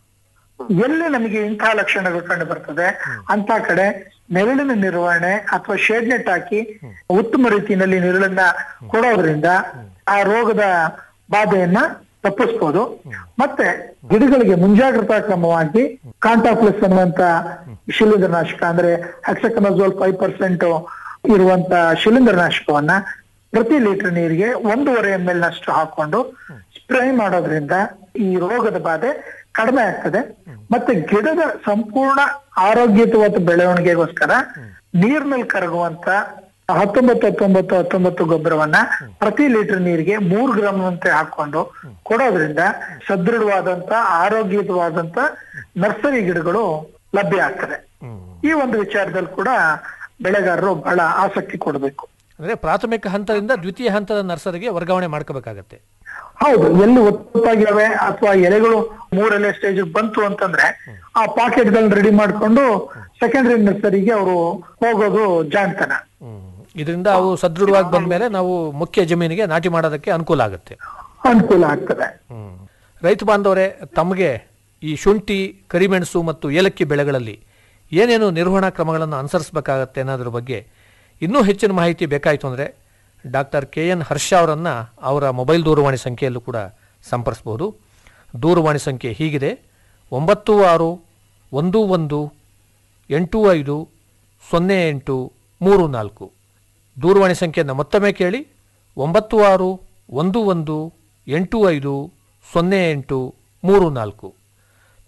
ಎಲ್ಲಿ ನಮಗೆ ಇಂತಹ ಲಕ್ಷಣಗಳು ಕಂಡು ಬರ್ತದೆ ಅಂತ ಕಡೆ ನೆರಳಿನ ನಿರ್ವಹಣೆ ಅಥವಾ ಶೇಡ್ ನೆಟ್ ಹಾಕಿ ಉತ್ತಮ ರೀತಿಯಲ್ಲಿ ನೆರಳನ್ನ ಕೊಡೋದ್ರಿಂದ ಆ ರೋಗದ ಬಾಧೆಯನ್ನ ತಪ್ಪಿಸ್ಬೋದು ಮತ್ತೆ ಗಿಡಗಳಿಗೆ ಮುಂಜಾಗ್ರತಾ ಕ್ರಮವಾಗಿ ಕಾಂಟಾಪ್ಲಸ್ ಅನ್ನುವಂತ ಶಿಲೀಂಧ್ರನಾಶಕ ಅಂದ್ರೆ ಹೆಕ್ಸಕನಜೋಲ್ ಫೈವ್ ಪರ್ಸೆಂಟ್ ಇರುವಂತ ಶಿಲೀಂಧ್ರನಾಶಕವನ್ನ ಪ್ರತಿ ಲೀಟರ್ ನೀರಿಗೆ ಒಂದೂವರೆ ಎಂ ಎಲ್ ನಷ್ಟು ಹಾಕೊಂಡು ಸ್ಪ್ರೇ ಮಾಡೋದ್ರಿಂದ ಈ ರೋಗದ ಬಾಧೆ ಕಡಿಮೆ ಆಗ್ತದೆ ಮತ್ತೆ ಗಿಡದ ಸಂಪೂರ್ಣ ಆರೋಗ್ಯಯುತವಾದ ಬೆಳವಣಿಗೆಗೋಸ್ಕರ ನೀರ್ನಲ್ಲಿ ಕರಗುವಂತ ಹತ್ತೊಂಬತ್ತು ಹತ್ತೊಂಬತ್ತು ಹತ್ತೊಂಬತ್ತು ಗೊಬ್ಬರವನ್ನ ಪ್ರತಿ ಲೀಟರ್ ನೀರಿಗೆ ಮೂರ್ ಗ್ರಾಮ್ ಅಂತೆ ಹಾಕೊಂಡು ಕೊಡೋದ್ರಿಂದ ಸದೃಢವಾದಂತ ಆರೋಗ್ಯಯುತವಾದಂತ ನರ್ಸರಿ ಗಿಡಗಳು ಲಭ್ಯ ಆಗ್ತದೆ ಈ ಒಂದು ವಿಚಾರದಲ್ಲಿ ಕೂಡ ಬೆಳೆಗಾರರು ಬಹಳ ಆಸಕ್ತಿ ಕೊಡಬೇಕು ಅಂದ್ರೆ ಪ್ರಾಥಮಿಕ ಹಂತದಿಂದ ದ್ವಿತೀಯ ಹಂತದ ನರ್ಸರಿಗೆ ವರ್ಗಾವಣೆ ಮಾಡ್ಕೋಬೇಕಾಗತ್ತೆ ಹೌದು ಎಲ್ಲಿ ಒತ್ತಾಗಿವೆ ಅಥವಾ ಎಲೆಗಳು ಮೂರೆಲೆ ಸ್ಟೇಜ್ ಬಂತು ಅಂತಂದ್ರೆ ಆ ಪಾಕೆಟ್ ಗಳನ್ನ ರೆಡಿ ಮಾಡ್ಕೊಂಡು ಸೆಕೆಂಡರಿ ನರ್ಸರಿಗೆ ಅವರು ಹೋಗೋದು ಜಾಣ್ತನ ಇದರಿಂದ ಅವು ಸದೃಢವಾಗಿ ಬಂದ್ಮೇಲೆ ನಾವು ಮುಖ್ಯ ಜಮೀನಿಗೆ ನಾಟಿ ಮಾಡೋದಕ್ಕೆ ಅನುಕೂಲ ಆಗುತ್ತೆ ಅನುಕೂಲ ಆಗ್ತದೆ ಹ್ಮ್. ರೈತ ಬಾಂಧವರೇ ತಮಗೆ ಈ ಶುಂಠಿ ಕರಿಮೆಣಸು ಮತ್ತು ಏಲಕ್ಕಿ ಬೆಳೆಗಳಲ್ಲಿ ಏನೇನು ನಿರ್ವಹಣಾ ಕ್ರಮಗಳನ್ನು ಅನುಸರಿಸಬೇಕಾಗತ್ತೆ ಅನ್ನೋದ್ರ ಬಗ್ಗೆ ಇನ್ನೂ ಹೆಚ್ಚಿನ ಮಾಹಿತಿ ಬೇಕಾಯಿತು ಅಂದರೆ ಡಾಕ್ಟರ್ ಕೆ ಎನ್ ಹರ್ಷ ಅವರನ್ನು ಅವರ ಮೊಬೈಲ್ ದೂರವಾಣಿ ಸಂಖ್ಯೆಯಲ್ಲೂ ಕೂಡ ಸಂಪರ್ಸ್ಬೋದು ದೂರವಾಣಿ ಸಂಖ್ಯೆ ಹೀಗಿದೆ ಒಂಬತ್ತು ಆರು ಒಂದು ಒಂದು ಎಂಟು ಐದು ಸೊನ್ನೆ ಎಂಟು ಮೂರು ನಾಲ್ಕು ದೂರವಾಣಿ ಸಂಖ್ಯೆಯನ್ನು ಮತ್ತೊಮ್ಮೆ ಕೇಳಿ ಒಂಬತ್ತು ಆರು ಒಂದು ಒಂದು ಎಂಟು ಐದು ಸೊನ್ನೆ ಎಂಟು ಮೂರು ನಾಲ್ಕು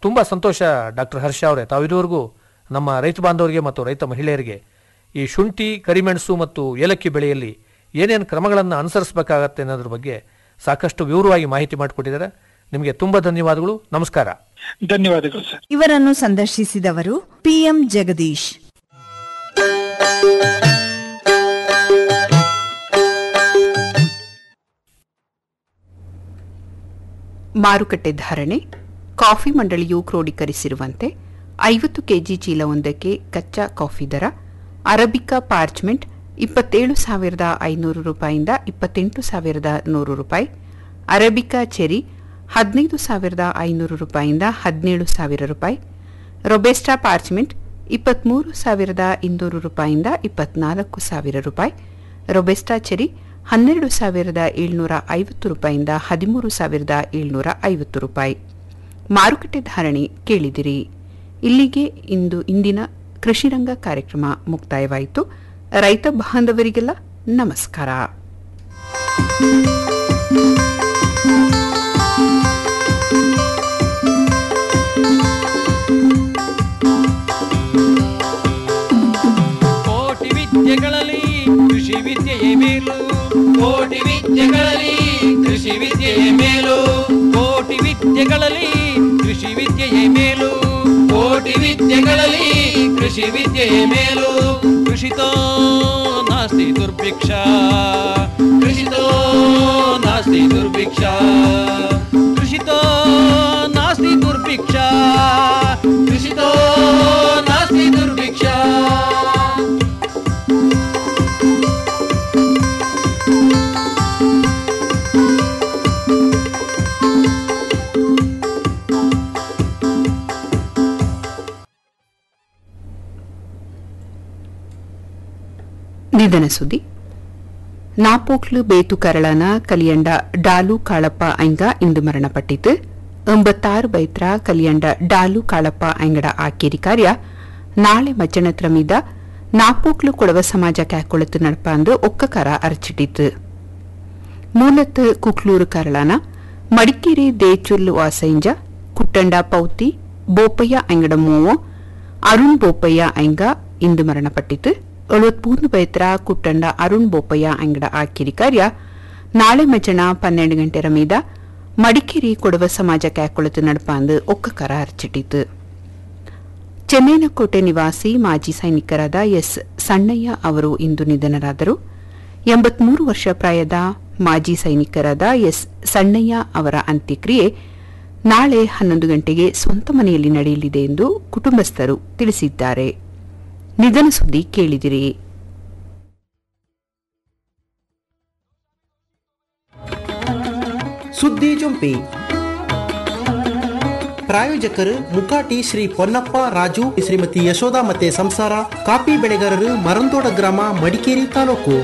ತುಂಬ ಸಂತೋಷ ಡಾಕ್ಟರ್ ಹರ್ಷ ಅವರೇ ತಾವು ಇದುವರೆಗೂ ನಮ್ಮ ರೈತ ಬಾಂಧವರಿಗೆ ಮತ್ತು ರೈತ ಮಹಿಳೆಯರಿಗೆ ಈ ಶುಂಠಿ ಕರಿಮೆಣಸು ಮತ್ತು ಏಲಕ್ಕಿ ಬೆಳೆಯಲ್ಲಿ ಏನೇನು ಕ್ರಮಗಳನ್ನು ಅನುಸರಿಸಬೇಕಾಗತ್ತೆ ಅನ್ನೋದ್ರ ಬಗ್ಗೆ ಸಾಕಷ್ಟು ವಿವರವಾಗಿ ಮಾಹಿತಿ ಮಾಡಿಕೊಟ್ಟಿದ್ದಾರೆ ನಿಮಗೆ ತುಂಬ ಧನ್ಯವಾದಗಳು ನಮಸ್ಕಾರ ಧನ್ಯವಾದಗಳು ಸರ್ ಇವರನ್ನು ಸಂದರ್ಶಿಸಿದವರು ಪಿಎಂ ಜಗದೀಶ್ ಮಾರುಕಟ್ಟೆ ಧಾರಣೆ ಕಾಫಿ ಮಂಡಳಿಯು ಕ್ರೋಢೀಕರಿಸಿರುವಂತೆ ಐವತ್ತು ಕೆಜಿ ಚೀಲವೊಂದಕ್ಕೆ ಕಚ್ಚಾ ಕಾಫಿ ದರ ಅರಬಿಕಾ ಪಾರ್ಚ್ಮೆಂಟ್ ಇಪ್ಪತ್ತೇಳು ಸಾವಿರದ ಐನೂರು ರೂಪಾಯಿಂದ ಇಪ್ಪತ್ತೆಂಟು ಸಾವಿರದ ನೂರು ರೂಪಾಯಿ ಅರಬಿಕಾ ಚೆರಿ ಹದಿನೈದು ಸಾವಿರದ ಐನೂರು ರೂಪಾಯಿಂದ ಹದಿನೇಳು ಸಾವಿರ ರೂಪಾಯಿ ರೊಬೆಸ್ಟಾ ಪಾರ್ಚ್ಮೆಂಟ್ ಇಪ್ಪತ್ತ್ಮೂರು ಸಾವಿರದ ಇನ್ನೂರು ರೂಪಾಯಿಂದ ಇಪ್ಪತ್ನಾಲ್ಕು ಸಾವಿರ ರೂಪಾಯಿ ರೊಬೆಸ್ಟಾ ಚೆರಿ ಹನ್ನೆರಡು ಸಾವಿರದ ಏಳ್ನೂರ ಐವತ್ತು ರೂಪಾಯಿಂದ ಹದಿಮೂರು ಸಾವಿರದ ಏಳ್ನೂರ ಐವತ್ತು ರೂಪಾಯಿ ಮಾರುಕಟ್ಟೆ ಧಾರಣೆ ಕೇಳಿದಿರಿ ಇಲ್ಲಿಗೆ ಇಂದು ಇಂದಿನ ಕೃಷಿರಂಗ ಕಾರ್ಯಕ್ರಮ ಮುಕ್ತಾಯವಾಯಿತು ರೈತ ಬಾಂಧವರಿಗೆಲ್ಲ ನಮಸ್ಕಾರ ಕೋಟಿ ವಿದ್ಯೆಗಳಲ್ಲಿ ಕೃಷಿ ವಿದ್ಯೆಯೇ ಮೇಲು ಕೋಟಿ ವಿದ್ಯೆಗಳಲ್ಲಿ ಕೃಷಿ ವಿದ್ಯೆಯೇ ಮೇಲು ಕೋಟಿ ವಿದ್ಯೆಗಳಲ್ಲಿ ಕೃಷಿ ವಿದ್ಯೆಯೇ ಮೇಲು ಕೋಟಿ ವಿದ್ಯೆಗಳಲ್ಲಿ ಕೃಷಿ ವಿದ್ಯೆಯೇ ಮೇಲು ಕೃಷಿತೋ ನಾಸ್ತಿ ದುರ್ಭಿಕ್ಷ ಕೃಷಿತೋ ನಾಸ್ತಿ ದುರ್ಭಿಕ್ಷ ಕೃಷಿತೋ ನಾಸ್ತಿ ದುರ್ಭಿಕ್ಷ ಕೃಷಿತೋ ನಾಸ್ತಿ ದುರ್ಭಿಕ್ಷ ನಿಧನ ಸುದ್ದಿ ನಾಪೋಕ್ಲು ಬೇತು ಕರಳನ ಕಲಿಯಂಡ ಡಾಲು ಕಾಳಪ್ಪ ಐಂಗ ಇಂದು ಮರಣಪಟ್ಟಿತು ಎಂಬತ್ತಾರು ಬೈತ್ರ ಕಲಿಯಂಡ ಡಾಲು ಕಾಳಪ್ಪ ಐಂಗಡ ಆಕೇರಿ ಕಾರ್ಯ ನಾಳೆ ಮಜ್ಜನತ್ರ ಮೀದ ನಾಪೋಕ್ಲು ಕೊಡವ ಸಮಾಜ ಕ್ಯಾಕೊಳತು ನಡಪಾಂದು ಒಕ್ಕಕಾರ ಅರಚಿಟ್ಟಿತು ಮೂಲತ್ ಕುಕ್ಲೂರು ಕರಳನ ಮಡಿಕೇರಿ ದೇಚುಲ್ ವಾಸೈಂಜ ಕುಟ್ಟಂಡ ಪೌತಿ ಬೋಪಯ್ಯ ಅಂಗಡ ಮೂವು ಅರುಣ್ ಬೋಪಯ್ಯ ಐಂಗ ಇಂದು ಮರಣಪಟ್ಟಿತು ಎಳುವತ್ಮೂರು ಬೈತ್ರ ಕುಟ್ಟಂಡ ಅರುಣ್ ಬೋಪಯ್ಯ ಅಂಗಡ ಆಕಿರಿ ಕಾರ್ಯ ನಾಳೆ ಮಜಣ ಪನ್ನೆರಡು ಗಂಟೆರ ಮೀದ ಮಡಿಕೇರಿ ಕೊಡವ ಸಮಾಜ ಕ್ಯಾಕೊಳತು ನಡಪಾಂದು ಒಕ್ಕಕರ ಅರ್ಚಿಟ್ಟಿತು ಚೆನ್ನೈನಕೋಟೆ ನಿವಾಸಿ ಮಾಜಿ ಸೈನಿಕರಾದ ಎಸ್ ಸಣ್ಣಯ್ಯ ಅವರು ಇಂದು ನಿಧನರಾದರು ಎಂಬತ್ಮೂರು ವರ್ಷ ಪ್ರಾಯದ ಮಾಜಿ ಸೈನಿಕರಾದ ಎಸ್ ಸಣ್ಣಯ್ಯ ಅವರ ಅಂತ್ಯಕ್ರಿಯೆ ನಾಳೆ ಹನ್ನೊಂದು ಗಂಟೆಗೆ ಸ್ವಂತ ಮನೆಯಲ್ಲಿ ನಡೆಯಲಿದೆ ಎಂದು ಕುಟುಂಬಸ್ಥರು ತಿಳಿಸಿದ್ದಾರೆ ನಿಧನ ಸುದ್ದಿ ಕೇಳಿದಿರಿ ಸುದ್ದಿ ಜೊಂಪಿ ಪ್ರಾಯೋಜಕರು ಮುಕಾಟಿ ಶ್ರೀ ಪೊನ್ನಪ್ಪ ರಾಜು ಶ್ರೀಮತಿ ಯಶೋಧ ಮತ್ತೆ ಸಂಸಾರ ಕಾಫಿ ಬೆಳೆಗಾರರು ಮರಂದೋಡ ಗ್ರಾಮ ಮಡಿಕೇರಿ ತಾಲೂಕು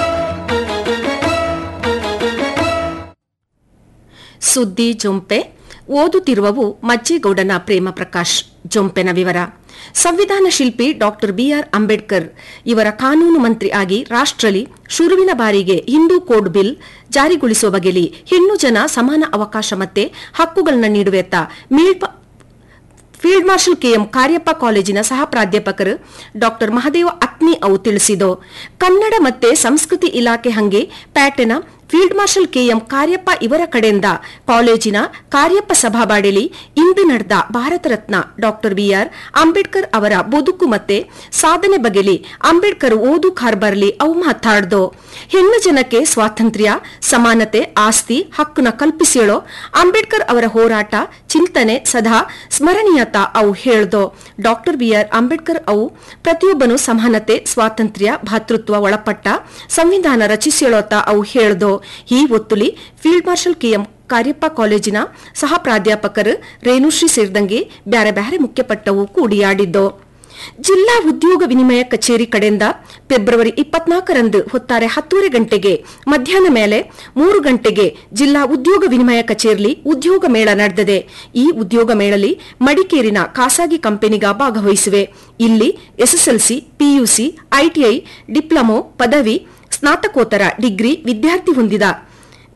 ಸುದ್ದಿ ಜೊಂಪೆ ಓದುತ್ತಿರುವವು ಮಜ್ಜೇಗೌಡನ ಪ್ರೇಮ ಪ್ರಕಾಶ್ ಜೊಂಪೆನ ವಿವರ ಸಂವಿಧಾನ ಶಿಲ್ಪಿ ಡಾಕ್ಟರ್ ಬಿಆರ್ ಅಂಬೇಡ್ಕರ್ ಇವರ ಕಾನೂನು ಮಂತ್ರಿ ಆಗಿ ರಾಷ್ಟ್ರಲಿ ಶುರುವಿನ ಬಾರಿಗೆ ಹಿಂದೂ ಕೋಡ್ ಬಿಲ್ ಜಾರಿಗೊಳಿಸುವ ಬಗೆಯಲ್ಲಿ ಹೆಣ್ಣು ಜನ ಸಮಾನ ಅವಕಾಶ ಮತ್ತೆ ಹಕ್ಕುಗಳನ್ನು ನೀಡುವೆತ್ತ ಮೀಳ್ಪ ಫೀಲ್ಡ್ ಮಾರ್ಷಲ್ ಕೆಎಂ ಕಾರ್ಯಪ್ಪ ಕಾಲೇಜಿನ ಸಹ ಪ್ರಾಧ್ಯಾಪಕರು ಡಾಕ್ಟರ್ ಮಹದೇವ ಅತ್ನಿ ಅವು ತಿಳಿಸಿದ್ದು ಕನ್ನಡ ಮತ್ತೆ ಸಂಸ್ಕೃತಿ ಇಲಾಖೆ ಹಂಗೆ ಪ್ಯಾಟೆನ ಫೀಲ್ಡ್ ಮಾರ್ಷಲ್ ಕೆಎಂ ಕಾರ್ಯಪ್ಪ ಇವರ ಕಡೆಯಿಂದ ಕಾಲೇಜಿನ ಕಾರ್ಯಪ್ಪ ಸಭಾಬಾಡೆಲಿ ಇಂದು ನಡೆದ ಭಾರತ ರತ್ನ ಡಾಕ್ಟರ್ ಬಿಆರ್ ಅಂಬೇಡ್ಕರ್ ಅವರ ಬದುಕು ಮತ್ತೆ ಸಾಧನೆ ಬಗೆಲಿ ಅಂಬೇಡ್ಕರ್ ಓದು ಕಾರ್ಬರ್ಲಿ ಅವು ಮಾತಾಡ್ದು ಹೆಣ್ಣು ಜನಕ್ಕೆ ಸ್ವಾತಂತ್ರ್ಯ ಸಮಾನತೆ ಆಸ್ತಿ ಹಕ್ಕುನ ಕಲ್ಪಿಸಿಳೋ ಅಂಬೇಡ್ಕರ್ ಅವರ ಹೋರಾಟ ಚಿಂತನೆ ಸದಾ ಸ್ಮರಣೀಯತ ಅವು ಹೇಳ್ದೋ ಡಾಕ್ಟರ್ ಬಿಆರ್ ಅಂಬೇಡ್ಕರ್ ಅವು ಪ್ರತಿಯೊಬ್ಬನು ಸಮಾನತೆ ಸ್ವಾತಂತ್ರ್ಯ ಭಾತೃತ್ವ ಒಳಪಟ್ಟ ಸಂವಿಧಾನ ರಚಿಸಿಳೋತ ಅವು ಹೇಳ್ದೋ ಈ ಒತ್ತುಲಿ ಫೀಲ್ಡ್ ಮಾರ್ಷಲ್ ಕೆಎಂ ಕಾರ್ಯಪ್ಪ ಕಾಲೇಜಿನ ಸಹ ಪ್ರಾಧ್ಯಾಪಕರು ರೇಣುಶ್ರೀ ಸೇರಿದಂಗೆ ಬ್ಯಾರೆ ಬ್ಯಾರೆ ಮುಖ್ಯಪಟ್ಟವು ಕೂಡಿಯಾಡಿದ್ದು ಜಿಲ್ಲಾ ಉದ್ಯೋಗ ವಿನಿಮಯ ಕಚೇರಿ ಕಡೆಯಿಂದ ಫೆಬ್ರವರಿ ಇಪ್ಪತ್ನಾಲ್ಕರಂದು ಹೊತ್ತಾರೆ ಹತ್ತೂವರೆ ಗಂಟೆಗೆ ಮಧ್ಯಾಹ್ನ ಮೇಲೆ ಮೂರು ಗಂಟೆಗೆ ಜಿಲ್ಲಾ ಉದ್ಯೋಗ ವಿನಿಮಯ ಕಚೇರಿಲಿ ಉದ್ಯೋಗ ಮೇಳ ನಡೆದಿದೆ ಈ ಉದ್ಯೋಗ ಮೇಳಲಿ ಮಡಿಕೇರಿನ ಖಾಸಗಿ ಕಂಪನಿಗ ಭಾಗವಹಿಸಿವೆ ಇಲ್ಲಿ ಎಸ್ಎಸ್ಎಲ್ಸಿ ಪಿಯುಸಿ ಐಟಿಐ ಡಿಪ್ಲೊಮೊ ಪದವಿ ಸ್ನಾತಕೋತ್ತರ ಡಿಗ್ರಿ ವಿದ್ಯಾರ್ಥಿ ಹೊಂದಿದ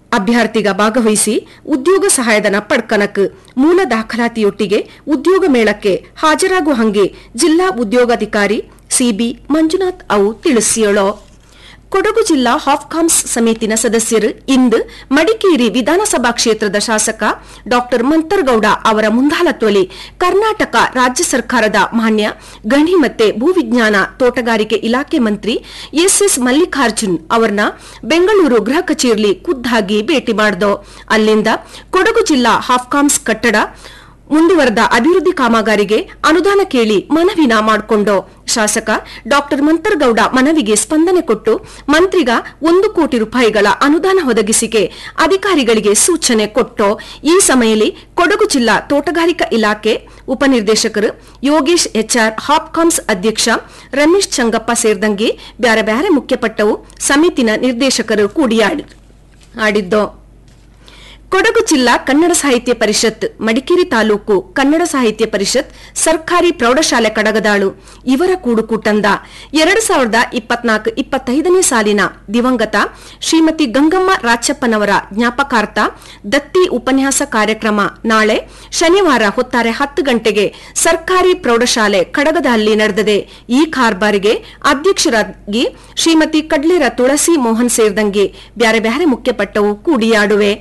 ಅಭ್ಯರ್ಥಿಗ ಭಾಗವಹಿಸಿ ಉದ್ಯೋಗ ಸಹಾಯಧನ ಪಡ್ಕನಕ್ ಮೂಲ ದಾಖಲಾತಿಯೊಟ್ಟಿಗೆ ಉದ್ಯೋಗ ಮೇಳಕ್ಕೆ ಹಾಜರಾಗುವ ಹಂಗೆ ಜಿಲ್ಲಾ ಉದ್ಯೋಗಾಧಿಕಾರಿ ಸಿಬಿ ಮಂಜುನಾಥ್ ಅವು ತಿಳಿಸಿಯಳೋ ಕೊಡಗು ಜಿಲ್ಲಾ ಹಾಫ್ಕಾಮ್ಸ್ ಸಮಿತಿನ ಸದಸ್ಯರು ಇಂದು ಮಡಿಕೇರಿ ವಿಧಾನಸಭಾ ಕ್ಷೇತ್ರದ ಶಾಸಕ ಡಾಕ್ಟರ್ ಮಂತರ್ಗೌಡ ಅವರ ಮುಂದಾಳತ್ವದಲ್ಲಿ ಕರ್ನಾಟಕ ರಾಜ್ಯ ಸರ್ಕಾರದ ಮಾನ್ಯ ಗಣಿ ಮತ್ತೆ ಭೂವಿಜ್ಞಾನ ತೋಟಗಾರಿಕೆ ಇಲಾಖೆ ಮಂತ್ರಿ ಎಸ್ಎಸ್ ಮಲ್ಲಿಕಾರ್ಜುನ್ ಅವರನ್ನ ಬೆಂಗಳೂರು ಗೃಹ ಕಚೇರಿಯಲ್ಲಿ ಖುದ್ದಾಗಿ ಭೇಟಿ ಮಾಡಿದೋ ಅಲ್ಲಿಂದ ಕೊಡಗು ಜಿಲ್ಲಾ ಹಾಫ್ಕಾಮ್ಸ್ ಕಟ್ಟಡ ಮುಂದುವರೆದ ಅಭಿವೃದ್ಧಿ ಕಾಮಗಾರಿಗೆ ಅನುದಾನ ಕೇಳಿ ಮನವಿನ ಮಾಡಿಕೊಂಡು ಶಾಸಕ ಡಾಕ್ಟರ್ ಮಂತರ್ಗೌಡ ಮನವಿಗೆ ಸ್ಪಂದನೆ ಕೊಟ್ಟು ಮಂತ್ರಿಗ ಒಂದು ಕೋಟಿ ರೂಪಾಯಿಗಳ ಅನುದಾನ ಒದಗಿಸಿಕೆ ಅಧಿಕಾರಿಗಳಿಗೆ ಸೂಚನೆ ಕೊಟ್ಟು ಈ ಸಮಯದಲ್ಲಿ ಕೊಡಗು ಜಿಲ್ಲಾ ತೋಟಗಾರಿಕಾ ಇಲಾಖೆ ಉಪನಿರ್ದೇಶಕರು ಯೋಗೇಶ್ ಎಚ್ಆರ್ ಹಾಪ್ಕಾಮ್ಸ್ ಅಧ್ಯಕ್ಷ ರಮೇಶ್ ಚಂಗಪ್ಪ ಸೇರಿದಂಗೆ ಬ್ಯಾರೆ ಬ್ಯಾರೆ ಮುಖ್ಯಪಟ್ಟವು ಸಮಿತಿನ ನಿರ್ದೇಶಕರು ಕೂಡಿಯಾಡಿ ಆಡಿದ್ದೋ ಕೊಡಗು ಜಿಲ್ಲಾ ಕನ್ನಡ ಸಾಹಿತ್ಯ ಪರಿಷತ್ ಮಡಿಕೇರಿ ತಾಲೂಕು ಕನ್ನಡ ಸಾಹಿತ್ಯ ಪರಿಷತ್ ಸರ್ಕಾರಿ ಪ್ರೌಢಶಾಲೆ ಕಡಗದಾಳು ಇವರ ಕೂಡುಕೂಟಂದ ಎರಡು ಸಾವಿರದ ಇಪ್ಪತ್ನಾಲ್ಕು ಇಪ್ಪತ್ತೈದನೇ ಸಾಲಿನ ದಿವಂಗತ ಶ್ರೀಮತಿ ಗಂಗಮ್ಮ ರಾಚಪ್ಪನವರ ಜ್ಞಾಪಕಾರ್ಥ ದತ್ತಿ ಉಪನ್ಯಾಸ ಕಾರ್ಯಕ್ರಮ ನಾಳೆ ಶನಿವಾರ ಹೊತ್ತಾರೆ ಹತ್ತು ಗಂಟೆಗೆ ಸರ್ಕಾರಿ ಪ್ರೌಢಶಾಲೆ ಕಡಗದಲ್ಲಿ ನಡೆದಿದೆ ಈ ಕಾರ್ಬಾರಿಗೆ ಅಧ್ಯಕ್ಷರಾಗಿ ಶ್ರೀಮತಿ ಕಡ್ಲೇರ ತುಳಸಿ ಮೋಹನ್ ಸೇರಿದಂಗೆ ಬ್ಯಾರೆ ಬ್ಯಾರೆ ಮುಖ್ಯಪಟ್ಟವು ಕೂಡಿಯಾಡುವೆ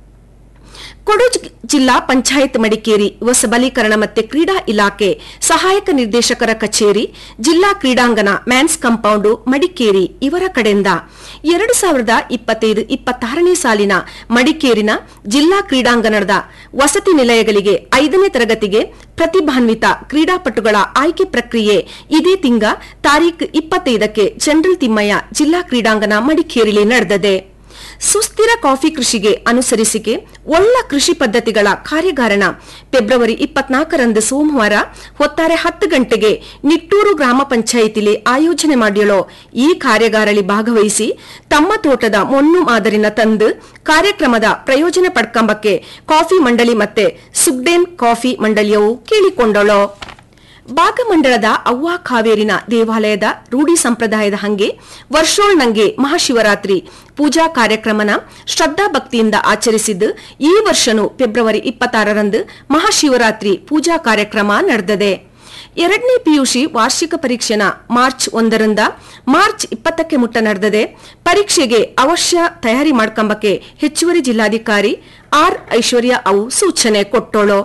ಕೊಡಗು ಜಿಲ್ಲಾ ಪಂಚಾಯತ್ ಮಡಿಕೇರಿ ಯುವ ಸಬಲೀಕರಣ ಮತ್ತೆ ಕ್ರೀಡಾ ಇಲಾಖೆ ಸಹಾಯಕ ನಿರ್ದೇಶಕರ ಕಚೇರಿ ಜಿಲ್ಲಾ ಕ್ರೀಡಾಂಗಣ ಮ್ಯಾನ್ಸ್ ಕಾಂಪೌಂಡು ಮಡಿಕೇರಿ ಇವರ ಕಡೆಯಿಂದ ಎರಡು ಸಾವಿರದ ಇಪ್ಪತ್ತೈದು ಇಪ್ಪತ್ತಾರನೇ ಸಾಲಿನ ಮಡಿಕೇರಿನ ಜಿಲ್ಲಾ ಕ್ರೀಡಾಂಗಣದ ವಸತಿ ನಿಲಯಗಳಿಗೆ ಐದನೇ ತರಗತಿಗೆ ಪ್ರತಿಭಾನ್ವಿತ ಕ್ರೀಡಾಪಟುಗಳ ಆಯ್ಕೆ ಪ್ರಕ್ರಿಯೆ ಇದೇ ತಿಂಗ ತಾರೀಖು ಇಪ್ಪತ್ತೈದಕ್ಕೆ ಜನರಲ್ ತಿಮ್ಮಯ್ಯ ಜಿಲ್ಲಾ ಕ್ರೀಡಾಂಗಣ ಮಡಿಕೇರಿಲಿ ನಡೆದಿದೆ ಸುಸ್ಥಿರ ಕಾಫಿ ಕೃಷಿಗೆ ಅನುಸರಿಸಿಕೆ ಒಳ್ಳ ಕೃಷಿ ಪದ್ಧತಿಗಳ ಕಾರ್ಯಾಗಾರಣ ಫೆಬ್ರವರಿ ಇಪ್ಪತ್ನಾಲ್ಕರಂದು ಸೋಮವಾರ ಹೊತ್ತಾರೆ ಹತ್ತು ಗಂಟೆಗೆ ನಿಟ್ಟೂರು ಗ್ರಾಮ ಪಂಚಾಯಿತಿಲಿ ಆಯೋಜನೆ ಮಾಡಿಯಳೋ ಈ ಕಾರ್ಯಾಗಾರಳಿ ಭಾಗವಹಿಸಿ ತಮ್ಮ ತೋಟದ ಮೊಣ್ಣು ಮಾದರಿನ ತಂದು ಕಾರ್ಯಕ್ರಮದ ಪ್ರಯೋಜನ ಪಡ್ಕಂಬಕ್ಕೆ ಕಾಫಿ ಮಂಡಳಿ ಮತ್ತೆ ಸುಗ್ಡೇನ್ ಕಾಫಿ ಮಂಡಳಿಯವು ಕೇಳಿಕೊಂಡಳೋ ಭಾಗಮಂಡಲದ ಅವ್ವ ಕಾವೇರಿನ ದೇವಾಲಯದ ರೂಢಿ ಸಂಪ್ರದಾಯದ ಹಂಗೆ ವರ್ಷೋಳ್ನಂಗೆ ಮಹಾಶಿವರಾತ್ರಿ ಪೂಜಾ ಕಾರ್ಯಕ್ರಮನ ಶ್ರದ್ಧಾ ಭಕ್ತಿಯಿಂದ ಆಚರಿಸಿದ್ದು ಈ ವರ್ಷನೂ ಫೆಬ್ರವರಿ ಇಪ್ಪತ್ತಾರರಂದು ಮಹಾಶಿವರಾತ್ರಿ ಪೂಜಾ ಕಾರ್ಯಕ್ರಮ ನಡೆದಿದೆ ಎರಡನೇ ಪಿಯುಸಿ ವಾರ್ಷಿಕ ಪರೀಕ್ಷೆನ ಮಾರ್ಚ್ ಒಂದರಿಂದ ಮಾರ್ಚ್ ಇಪ್ಪತ್ತಕ್ಕೆ ಮುಟ್ಟ ನಡೆದಿದೆ ಪರೀಕ್ಷೆಗೆ ಅವಶ್ಯ ತಯಾರಿ ಮಾಡ್ಕೊಂಬಕ್ಕೆ ಹೆಚ್ಚುವರಿ ಜಿಲ್ಲಾಧಿಕಾರಿ ಆರ್ ಐಶ್ವರ್ಯ ಅವು ಸೂಚನೆ ಕೊಟ್ಟೋಳು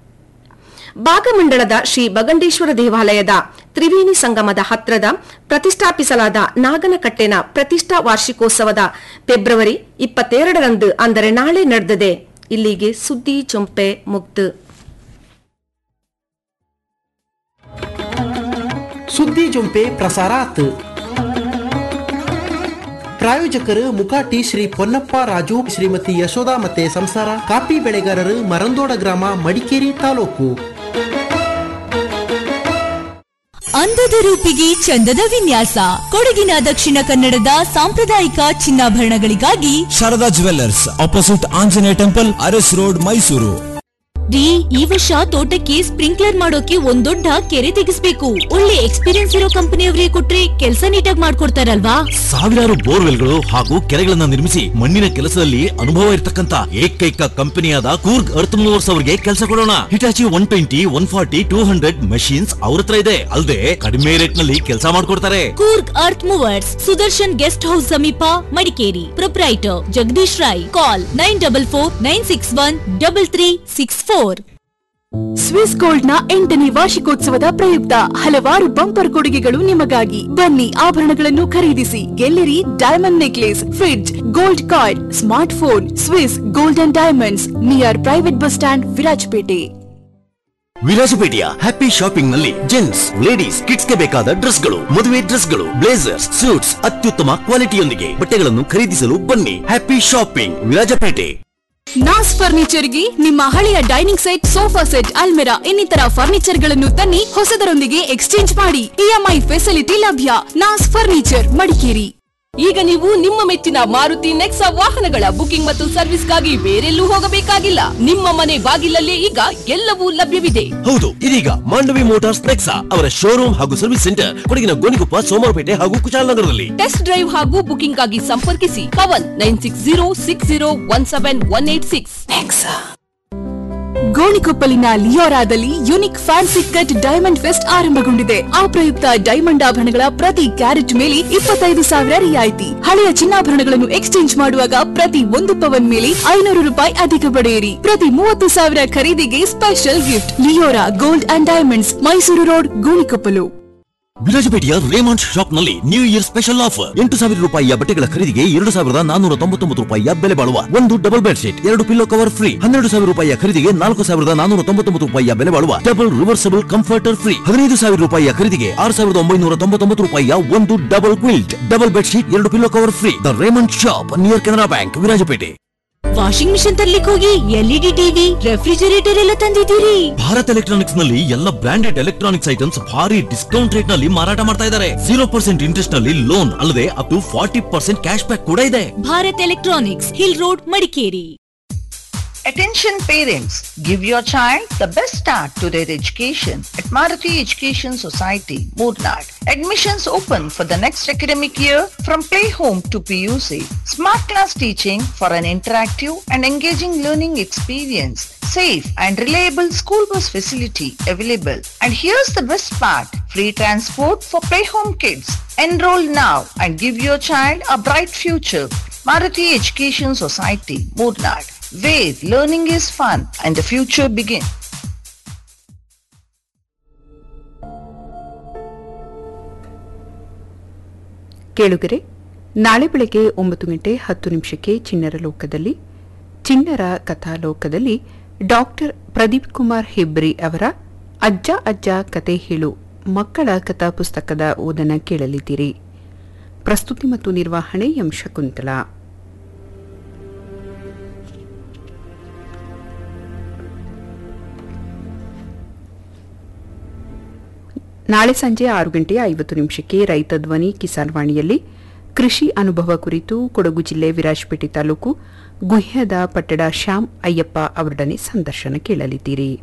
ಭಾಗಮಂಡಲದ ಶ್ರೀ ಬಗಂಡೇಶ್ವರ ದೇವಾಲಯದ ತ್ರಿವೇಣಿ ಸಂಗಮದ ಹತ್ರದ ಪ್ರತಿಷ್ಠಾಪಿಸಲಾದ ನಾಗನಕಟ್ಟೆನ ಪ್ರತಿಷ್ಠಾ ವಾರ್ಷಿಕೋತ್ಸವದ ಫೆಬ್ರವರಿ ಇಪ್ಪತ್ತೆರಡರಂದು ಅಂದರೆ ನಾಳೆ ನಡೆದಿದೆ ಇಲ್ಲಿಗೆ ಸುದ್ದಿ ಚೊಂಪೆ ಮುಕ್ತು ಸುದ್ದಿ ಜೊಂಪೆ ಪ್ರಸಾರಾತ್ ಪ್ರಾಯೋಜಕರು ಮುಕಾಟಿ ಶ್ರೀ ಪೊನ್ನಪ್ಪ ರಾಜು ಶ್ರೀಮತಿ ಯಶೋಧ ಮತ್ತೆ ಸಂಸಾರ ಕಾಫಿ ಬೆಳೆಗಾರರು ಮರಂದೋಡ ಗ್ರಾಮ ಮಡಿಕೇರಿ ತಾಲೂಕು ಅಂದದ ರೂಪಿಗೆ ಚಂದದ ವಿನ್ಯಾಸ ಕೊಡಗಿನ ದಕ್ಷಿಣ ಕನ್ನಡದ ಸಾಂಪ್ರದಾಯಿಕ ಚಿನ್ನಾಭರಣಗಳಿಗಾಗಿ Sharada jewellers opposite Anjaneya temple Aras road Mysuru ರೀ ಈ ವರ್ಷ ತೋಟಕ್ಕೆ ಸ್ಪ್ರಿಂಕ್ಲರ್ ಮಾಡೋಕೆ ಒಂದ್ ದೊಡ್ಡ ಕೆರೆ ತೆಗಿಸ್ಬೇಕು ಒಳ್ಳೆ ಎಕ್ಸ್ಪೀರಿಯನ್ಸ್ ಇರೋ ಕಂಪನಿಯವರೇ ಕೊಟ್ರೆ ಕೆಲಸ ನೀಟಾಗಿ ಮಾಡ್ಕೊಡ್ತಾರಲ್ವಾ ಸಾವಿರಾರು ಬೋರ್ವೆಲ್ಗಳು ಹಾಗೂ ಕೆರೆಗಳನ್ನ ನಿರ್ಮಿಸಿ ಮಣ್ಣಿನ ಕೆಲಸದಲ್ಲಿ ಅನುಭವ ಇರತಕ್ಕಂತ ಏಕೈಕ ಕಂಪನಿಯಾದ ಕೂರ್ಗ್ ಅರ್ತ್ ಮೂವರ್ಸ್ ಅವರಿಗೆ ಕೆಲಸ ಕೊಡೋಣ Hitachi one twenty one forty two hundred machines ಅವ್ರ ಹತ್ರ ಇದೆ ಅಲ್ಲದೆ ಕಡಿಮೆ ರೇಟ್ ನಲ್ಲಿ ಕೆಲಸ ಮಾಡ್ಕೊಡ್ತಾರೆ Coorg earth movers Sudarshan guest house ಸಮೀಪ Madikeri proprietor Jagadish Rai call nine double four nine six one double three six four Swiss gold ನ ಎಂಟನೇ ವಾರ್ಷಿಕೋತ್ಸವದ ಪ್ರಯುಕ್ತ ಹಲವಾರು ಬಂಪರ್ ಕೊಡುಗೆಗಳು ನಿಮಗಾಗಿ ಬನ್ನಿ ಆಭರಣಗಳನ್ನು ಖರೀದಿಸಿ ಗೆಲ್ಲಿರಿ diamond necklace fridge gold coin smart phone Swiss gold and diamonds near private bus stand Virajpet ವಿರಾಜಪೇಟೆಯ ಹ್ಯಾಪಿ ಶಾಪಿಂಗ್ ನಲ್ಲಿ ಜೆಂಟ್ಸ್ ಲೇಡೀಸ್ ಕಿಡ್ಸ್ ಗೆ ಬೇಕಾದ ಡ್ರೆಸ್ಗಳು ಮದುವೆ ಡ್ರೆಸ್ಗಳು ಬ್ಲೇಸರ್ಸ್ ಸೂಟ್ಸ್ ಅತ್ಯುತ್ತಮ ಕ್ವಾಲಿಟಿಯೊಂದಿಗೆ ಬಟ್ಟೆಗಳನ್ನು ಖರೀದಿಸಲು ಬನ್ನಿ ಹ್ಯಾಪಿ ಶಾಪಿಂಗ್ ವಿರಾಜಪೇಟೆ ನಾಸ್ ಫರ್ನಿಚರ್ಗೆ ನಿಮ್ಮ ಹಳೆಯ ಡೈನಿಂಗ್ ಸೆಟ್ ಸೋಫಾ ಸೆಟ್ ಅಲ್ಮೆರಾ ಇನ್ನಿತರ ಫರ್ನಿಚರ್ ಗಳನ್ನು ತನ್ನಿ ಹೊಸದರೊಂದಿಗೆ ಎಕ್ಸ್ಚೇಂಜ್ ಮಾಡಿ ಇಎಂಐ ಫೆಸಿಲಿಟಿ ಲಭ್ಯ ನಾಸ್ ಫರ್ನಿಚರ್ ಮಡಿಕೇರಿ ಈಗ ನೀವು ನಿಮ್ಮ ಮೆಚ್ಚಿನ ಮಾರುತಿ ನೆಕ್ಸಾ ವಾಹನಗಳ ಬುಕಿಂಗ್ ಮತ್ತು ಸರ್ವಿಸ್ಗಾಗಿ ಬೇರೆಲ್ಲೂ ಹೋಗಬೇಕಾಗಿಲ್ಲ ನಿಮ್ಮ ಮನೆ ಬಾಗಿಲಲ್ಲೇ ಈಗ ಎಲ್ಲವೂ ಲಭ್ಯವಿದೆ ಹೌದು ಇದೀಗ ಮಾಂಡವಿ ಮೋಟಾರ್ಸ್ ನೆಕ್ಸಾ ಅವರ ಶೋರೂಮ್ ಹಾಗೂ ಸರ್ವಿಸ್ ಸೆಂಟರ್ ಕೊಡಗಿನ ಗೋಣಿಕೊಪ್ಪ ಸೋಮವಾರಪೇಟೆ ಹಾಗೂ ಕುಶಾಲನಗರದಲ್ಲಿ ಟೆಸ್ಟ್ ಡ್ರೈವ್ ಹಾಗೂ ಬುಕಿಂಗ್ ಆಗಿ ಸಂಪರ್ಕಿಸಿ Pavan nine six zero six zero one seven one eight six ಗೋಣಿಕೊಪ್ಪಲಿನ ಲಿಯೋರಾದಲ್ಲಿ unique fancy cut diamond fest ಆರಂಭಗೊಂಡಿದೆ ಆ ಪ್ರಯುಕ್ತ ಡೈಮಂಡ್ ಆಭರಣಗಳ ಪ್ರತಿ ಕ್ಯಾರೆಟ್ ಮೇಲೆ ಇಪ್ಪತ್ತೈದು ಸಾವಿರ ರಿಯಾಯಿತಿ ಹಳೆಯ ಚಿನ್ನಾಭರಣಗಳನ್ನು ಎಕ್ಸ್ಚೇಂಜ್ ಮಾಡುವಾಗ ಪ್ರತಿ ಒಂದು ಪವನ್ ಮೇಲೆ ಐನೂರು ರೂಪಾಯಿ ಅಧಿಕ ಪಡೆಯಿರಿ ಪ್ರತಿ ಮೂವತ್ತು ಸಾವಿರ ಖರೀದಿಗೆ special gift Leora gold and diamonds Mysuru road Gonikoppalu ವಿರಾಜಪೇಟೆಯ ರೇಮಂಡ್ ಶಾಪ್ ನಲ್ಲಿ ನ್ಯೂ ಇಯರ್ ಸ್ಪೆಷಲ್ ಆಫರ್ ಎಂಟು ಸಾವಿರ ರೂಪಾಯಿಯ ಬಟ್ಟೆಗಳ ಖರೀದಿಗೆ ಎರಡು ಸಾವಿರದ ನಾನೂರ ತೊಂಬತ್ತೊಂಬತ್ತು ರೂಪಾಯಿಯ ಬೆಲೆ ಬಾಳುವ ಒಂದು ಡಬಲ್ ಬೆಡ್ ಶೀಟ್ ಎರಡು ಪಿಲ್ಲೋ ಕವರ್ ಫ್ರೀ ಹನ್ನೆರಡು ಸಾವಿರ ರೂಪಾಯಿಯ ಖರೀದಿಗೆ ನಾಲ್ಕು ಸಾವಿರದ ನಾನೂರ ತೊಂಬತ್ತೊಂಬತ್ತು ರೂಪಾಯಿಯ ಬೆಲೆ ಬಾಳುವ ಡಬಲ್ ರಿವರ್ಸಬಲ್ ಕಂಫರ್ಟರ್ ಫ್ರೀ ಹದಿನೈದು ಸಾವಿರ ರೂಪಾಯಿಯ ಖರೀದಿಗೆ ಆರು ಸಾವಿರದ ಒಂಬೈನೂರ ತೊಂಬತ್ತೊಂಬತ್ತು ರೂಪಾಯಿಯ ಒಂದು double quilt double bed sheet ಎರಡು pillow cover free the Raymond shop near Canara bank Virajpet washing machine ತರ್ಲಿಕ್ಕೆ ಹೋಗಿ ಎಲ್ಇಡಿ ಟಿವಿ ರೆಫ್ರಿಜರೇಟರ್ ಎಲ್ಲ ತಂದಿದ್ದೀರಿ ಭಾರತ್ ಎಲೆಕ್ಟ್ರಾನಿಕ್ಸ್ ನಲ್ಲಿ ಎಲ್ಲ ಬ್ರಾಂಡೆಡ್ ಎಲೆಕ್ಟ್ರಾನಿಕ್ಸ್ ಐಟಮ್ಸ್ ಭಾರಿ ಡಿಸ್ಕೌಂಟ್ ರೇಟ್ ನಲ್ಲಿ ಮಾರಾಟ ಮಾಡ್ತಾ ಇದ್ದಾರೆ ಜೀರೋ ಪರ್ಸೆಂಟ್ ಇಂಟ್ರೆಸ್ಟ್ ನಲ್ಲಿ ಲೋನ್ ಅಲ್ಲದೆ up to forty percent cash back ಕೂಡ ಇದೆ Bharat electronics hill road Madikeri Attention parents, give your child the best start to their education at Marathi Education Society, Murnad. Admissions open for the next academic year from play home to PUC. Smart class teaching for an interactive and engaging learning experience. Safe and reliable school bus facility available. And here's the best part, free transport for play home kids. Enroll now and give your child a bright future. Marathi Education Society, Murnad, where learning is fun and the future begins. ಕೇಳುಗರೆ ನಾಳೆ ಬೆಳಗ್ಗೆ ಒಂಬತ್ತು ಗಂಟೆ ಹತ್ತು ನಿಮಿಷಕ್ಕೆ ಚಿಣ್ಣರ ಲೋಕದಲ್ಲಿ ಚಿಣ್ಣರ ಕಥಾಲೋಕದಲ್ಲಿ ಡಾಕ್ಟರ್ ಪ್ರದೀಪ್ ಕುಮಾರ್ ಹೆಬ್ರಿ ಅವರ ಅಜ್ಜ ಅಜ್ಜ ಕತೆ ಹೇಳು ಮಕ್ಕಳ ಕಥಾ ಪುಸ್ತಕದ ಓದನ ಕೇಳಲಿದ್ದೀರಿ ಪ್ರಸ್ತುತಿ ಮತ್ತು ನಿರ್ವಹಣೆ ಎಂ ಶಕುಂತಲಾ ನಾಳೆ ಸಂಜೆ ಆರು ಗಂಟೆ ಐವತ್ತು ನಿಮಿಷಕ್ಕೆ ರೈತ ಧ್ವನಿ ಕಿಸಾನ್ ವಾಣಿಯಲ್ಲಿ ಕೃಷಿ ಅನುಭವ ಕುರಿತು ಕೊಡಗು ಜಿಲ್ಲೆ ವಿರಾಜಪೇಟೆ ತಾಲೂಕು ಗುಹ್ಯದ ಪಟ್ಟಡ ಶ್ಯಾಮ್ ಅಯ್ಯಪ್ಪ ಅವರೊಡನೆ ಸಂದರ್ಶನ ಕೇಳಲಿದ್ದೀರಿ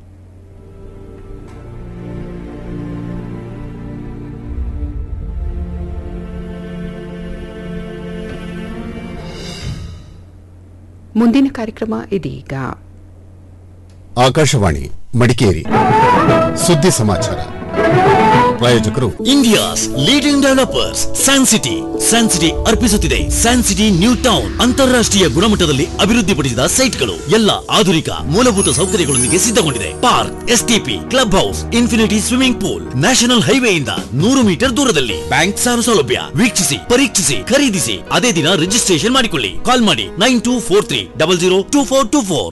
ಮುಂದಿನ ಕಾರ್ಯಕ್ರಮ ಇದೀಗ ಆಕಾಶವಾಣಿ ಮಡಿಕೇರಿ ಸುದ್ದಿ ಸಮಾಚಾರ ಪ್ರಾಯೋಜಕರು India's leading developers San City San City ಅರ್ಪಿಸುತ್ತಿದೆ ಸ್ಯಾನ್ ಸಿಟಿ ನ್ಯೂ ಟೌನ್ ಅಂತಾರಾಷ್ಟ್ರೀಯ ಗುಣಮಟ್ಟದಲ್ಲಿ ಅಭಿವೃದ್ಧಿಪಡಿಸಿದ ಸೈಟ್ಗಳು ಎಲ್ಲ ಆಧುನಿಕ ಮೂಲಭೂತ ಸೌಕರ್ಯಗಳೊಂದಿಗೆ ಸಿದ್ಧಗೊಂಡಿದೆ park STP club house infinity swimming pool national ಹೈವೇಯಿಂದ ನೂರು ಮೀಟರ್ ದೂರದಲ್ಲಿ ಬ್ಯಾಂಕ್ ಸಾಲ ಸೌಲಭ್ಯ ವೀಕ್ಷಿಸಿ ಪರೀಕ್ಷಿಸಿ ಖರೀದಿಸಿ ಅದೇ ದಿನ ರಿಜಿಸ್ಟ್ರೇಷನ್ ಮಾಡಿಕೊಳ್ಳಿ ಕಾಲ್ ಮಾಡಿ nine two four three double zero two four two four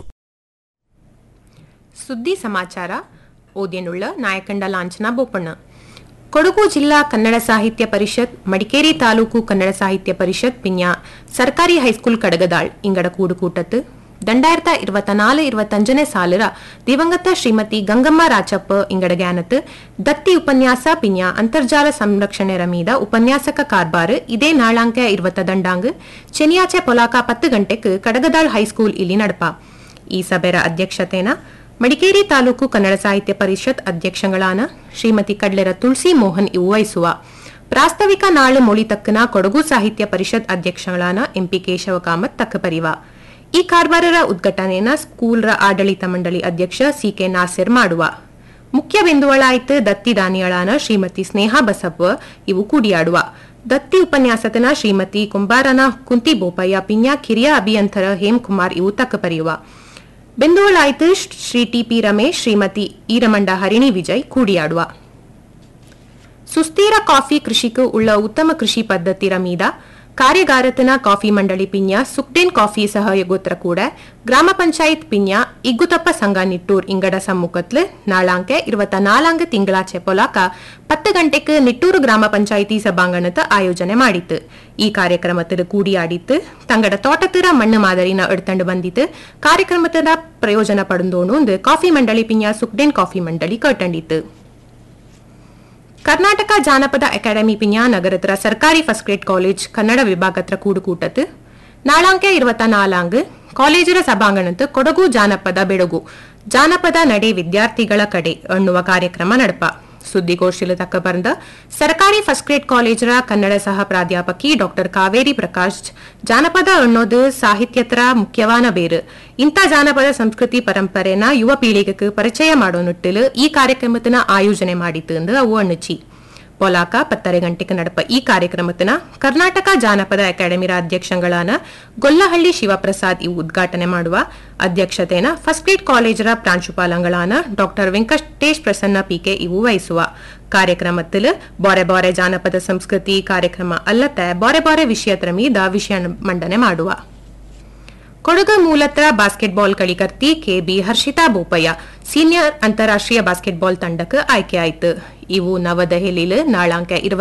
ಸುದ್ದಿ ಸಮಾಚಾರ ಓದ್ಯನುಳ್ಳ ನಾಯಕಂಡ ಲಾಂಛನ ಬೋಪಣ್ಣ ಕೊಡಗು ಜಿಲ್ಲಾ ಕನ್ನಡ ಸಾಹಿತ್ಯ ಪರಿಷತ್ ಮಡಿಕೇರಿ ತಾಲೂಕು ಕನ್ನಡ ಸಾಹಿತ್ಯ ಪರಿಷತ್ പിന്ന ಸರ್ಕಾರಿ ಹೈಸ್ಕೂಲ್ ಕಡಗದಾಳ್ ಇಂಗಡ ಕೂಡುಕೂಟತ್ತು രണ്ടായിരത്തി ഇരുപത്തിനാല് ഇരുപത്തഞ്ചിനെ സാലര ദിവംഗത ശ്രീമതി ഗംഗമ്മ ರಾಚಪ್ಪ ಇಂಗಡ ಜ್ಞಾನತ್ ದತ್ತಿ ಉಪನ್ಯಾಸ ಪಿನ್ಯ ಅಂತರ್ಜಾಲ ಸಂರಕ್ಷಣೆ ರಮೀದ ಉಪನ್ಯಾಸಕ ಕಾರ್ಬಾರ್ ಇದೇ ನಾಳಾಂಕ ಇರುವತ್ತ ದಂಡಾಂಗ್ ಚೆನಿಯಾಚೆ ಪೊಲಾಕ ಪತ್ತು ಗಂಟೆಕ್ ಕಡಗದಾಳ್ ಹೈಸ್ಕೂಲ್ ಇಲ್ಲಿ ನಡಪ ಈ ಸಭೆರ ಅಧ್ಯಕ್ಷತೆನ ಮಡಿಕೇರಿ ತಾಲೂಕು ಕನ್ನಡ ಸಾಹಿತ್ಯ ಪರಿಷತ್ ಅಧ್ಯಕ್ಷಗಳಾನ ಶ್ರೀಮತಿ ಕಡ್ಲೆರ ತುಳಸಿ ಮೋಹನ್ ಇವು ವಹಿಸುವ ಪ್ರಾಸ್ತಾವಿಕ ನಾಳು ಮೊಳಿ ತಕ್ಕನ ಕೊಡಗು ಸಾಹಿತ್ಯ ಪರಿಷತ್ ಅಧ್ಯಕ್ಷಗಳಾನ ಎಂಪಿ ಕೇಶವ ಕಾಮತ್ ತಕ್ಕ ಪರಿವ ಈ ಕಾರ್ಬಾರರ ಉದ್ಘಾಟನೆನ ಸ್ಕೂಲ್ರ ಆಡಳಿತ ಮಂಡಳಿ ಅಧ್ಯಕ್ಷ ಸಿಕೆ ನಾಸಿರ್ ಮಾಡುವ ಮುಖ್ಯ ಬಿಂದುಗಳಾಯ್ತು ದತ್ತಿ ದಾನಿಯಳಾನ ಶ್ರೀಮತಿ ಸ್ನೇಹಾ ಬಸಪ್ಪ ಇವು ಕೂಡಿಯಾಡುವ ದತ್ತಿ ಉಪನ್ಯಾಸಕನ ಶ್ರೀಮತಿ ಕುಂಬಾರನ ಕುಂತಿ ಬೋಪಯ್ಯ ಪಿನ್ಯಾ ಕಿರಿಯ ಅಭಿಯಂತರ ಹೇಮಕುಮಾರ್ ಇವು ತಕ್ಕ ಪರಿಯುವ ಬಿಂದುಗಳಾಯ್ತು ಶ್ರೀ ಟಿಪಿ ರಮೇಶ್ ಶ್ರೀಮತಿ ಈರಮಂಡ ಹರಿಣಿ ವಿಜಯ್ ಕೂಡಿಯಾಡುವ ಸುಸ್ಥಿರ ಕಾಫಿ ಕೃಷಿಗೂ ಉಳ್ಳ ಉತ್ತಮ ಕೃಷಿ ಪದ್ಧತಿ ರಮೀದ ಕಾರ್ಯಗಾರತನ ಕಾಫಿ ಮಂಡಳಿ ಪಿನ್ಯ ಸುಕ್ಡೇನ್ ಕಾಫಿ ಸಹಯೋಗೋತ್ರ ಕೂಡ ಗ್ರಾಮ ಪಂಚಾಯತ್ ಪಿನ್ಯ ಇಗ್ಗುತಪ್ಪ ಸಂಘ ನಿಟ್ಟೂರ್ ಇಂಗಡ ಸಮ್ಮುಖತ್ಲು ನಾಳಾಂಕೆ இருபத்த நாலாங்கு திங்களாச்சே பொலாக்க பத்து ಗಂಟೆಗೆ ನಿಟ್ಟೂರು ಗ್ರಾಮ ಪಂಚಾಯಿತಿ ಸಭಾಂಗಣದ ಆಯೋಜನೆ ಮಾಡಿತ್ತು ಈ ಕಾರ್ಯಕ್ರಮത്തിൽ ಕೂಡಿಯಾಡಿತ್ತು ತಂಗಡ ತೋಟತಿರ ಮಣ್ಣು ಮಾದರಿನ ಎಡ್ತಂಡು ಬಂದಿತ್ತು ಕಾರ್ಯಕ್ರಮದ ಪ್ರಯೋಜನ ಪಡೆದೋಣು ಕಾಫಿ ಮಂಡಳಿ ಪಿನ್ಯ ಸುಕ್ಡೇನ್ ಕಾಫಿ ಮಂಡಳಿ ಕಟ್ಟಂಡಿತ್ತು ಕರ್ನಾಟಕ ಜಾನಪದ ಅಕಾಡೆಮಿ ಪಿನ್ಯಾ ನಗರತ್ರ ಸರ್ಕಾರಿ ಫಸ್ಟ್ ಗ್ರೇಡ್ ಕಾಲೇಜ್ ಕನ್ನಡ ವಿಭಾಗತ್ರ ಕೂಡುಕೂಟತ್ ನಾಳಾಂಕೆ ഇരുപത്ത നാലാങ്ക് ಕಾಲೇಜರ ಸಭಾಂಗಣತ್ ಕೊಡಗು ಜಾನಪದ ಬೆಳಗು ಜಾನಪದ ನಡೆ ವಿದ್ಯಾರ್ಥಿಗಳ ಕಡೆ ಎನ್ನುವ ಕಾರ್ಯಕ್ರಮ ನಡಪ ಸುದ್ದಿಗೋಷ್ಠಿಲು ತಕ್ಕ ಬಂದ ಸರ್ಕಾರಿ ಫಸ್ಟ್ ಗ್ರೇಡ್ ಕಾಲೇಜರ ಕನ್ನಡ ಸಹ ಪ್ರಾಧ್ಯಾಪಕಿ ಡಾಕ್ಟರ್ ಕಾವೇರಿ ಪ್ರಕಾಶ್ ಜಾನಪದ ಅನ್ನೋದು ಸಾಹಿತ್ಯತ್ರ ಮುಖ್ಯವಾನ ಬೇರು ಇಂಥ ಜಾನಪದ ಸಂಸ್ಕೃತಿ ಪರಂಪರೆನ ಯುವ ಪೀಳಿಗೆಗೆ ಪರಿಚಯ ಮಾಡೋ ನಿಟ್ಟಿಲು ಈ ಕಾರ್ಯಕ್ರಮத்திನ ಆಯೋಜನೆ ಮಾಡಿತ್ತು ಎಂದು ಅವು ಅಣ್ಣುಚಿ ಪೊಲಾಕ ಪತ್ತರೆ ಗಂಟೆಗೆ ನಡಪ ಈ ಕಾರ್ಯಕ್ರಮத்திನ ಕರ್ನಾಟಕ ಜಾನಪದ ಅಕಾಡೆಮಿರ ಅಧ್ಯಕ್ಷಗಳಾನ ಗೊಲ್ಲಹಳ್ಳಿ ಶಿವಪ್ರಸಾದ್ ಇವು ಉದ್ಘಾಟನೆ ಮಾಡುವ ಅಧ್ಯಕ್ಷತೆನ ಫಸ್ಟ್ ಗ್ರೇಡ್ ಕಾಲೇಜರ ಪ್ರಾಂಶುಪಾಲಗಳಾನ ಡಾಕ್ಟರ್ ವೆಂಕಟೇಶ್ ಪ್ರಸನ್ನ ಪಿಕೆ ಇವು ವಹಿಸುವ ಕಾರ್ಯಕ್ರಮത്തിൽ ಬಾರೆ ಬಾರೆ ಜಾನಪದ ಸಂಸ್ಕೃತಿ ಕಾರ್ಯಕ್ರಮ ಅಲ್ಲದೆ ಬಾರೆ ಬಾರೆ ವಿಷಯತ್ರ ಮೀದ ವಿಷಯ ಮಂಡನೆ ಮಾಡುವ ಕೊಡಗು ಮೂಲತ್ರ ಬಾಸ್ಕೆಟ್ಬಾಲ್ ಕಳಿಕರ್ತಿ ಕೆಬಿ ಹರ್ಷಿತಾ ಬೋಪಯ್ಯ ಸೀನಿಯರ್ ಅಂತಾರಾಷ್ಟ್ರೀಯ ಬಾಸ್ಕೆಟ್ಬಾಲ್ ತಂಡಕ್ಕೆ ಆಯ್ಕೆಯಾಯಿತು ಇವು ನವದೆಹಲಿയിൽ ನಾಳಾಂಕ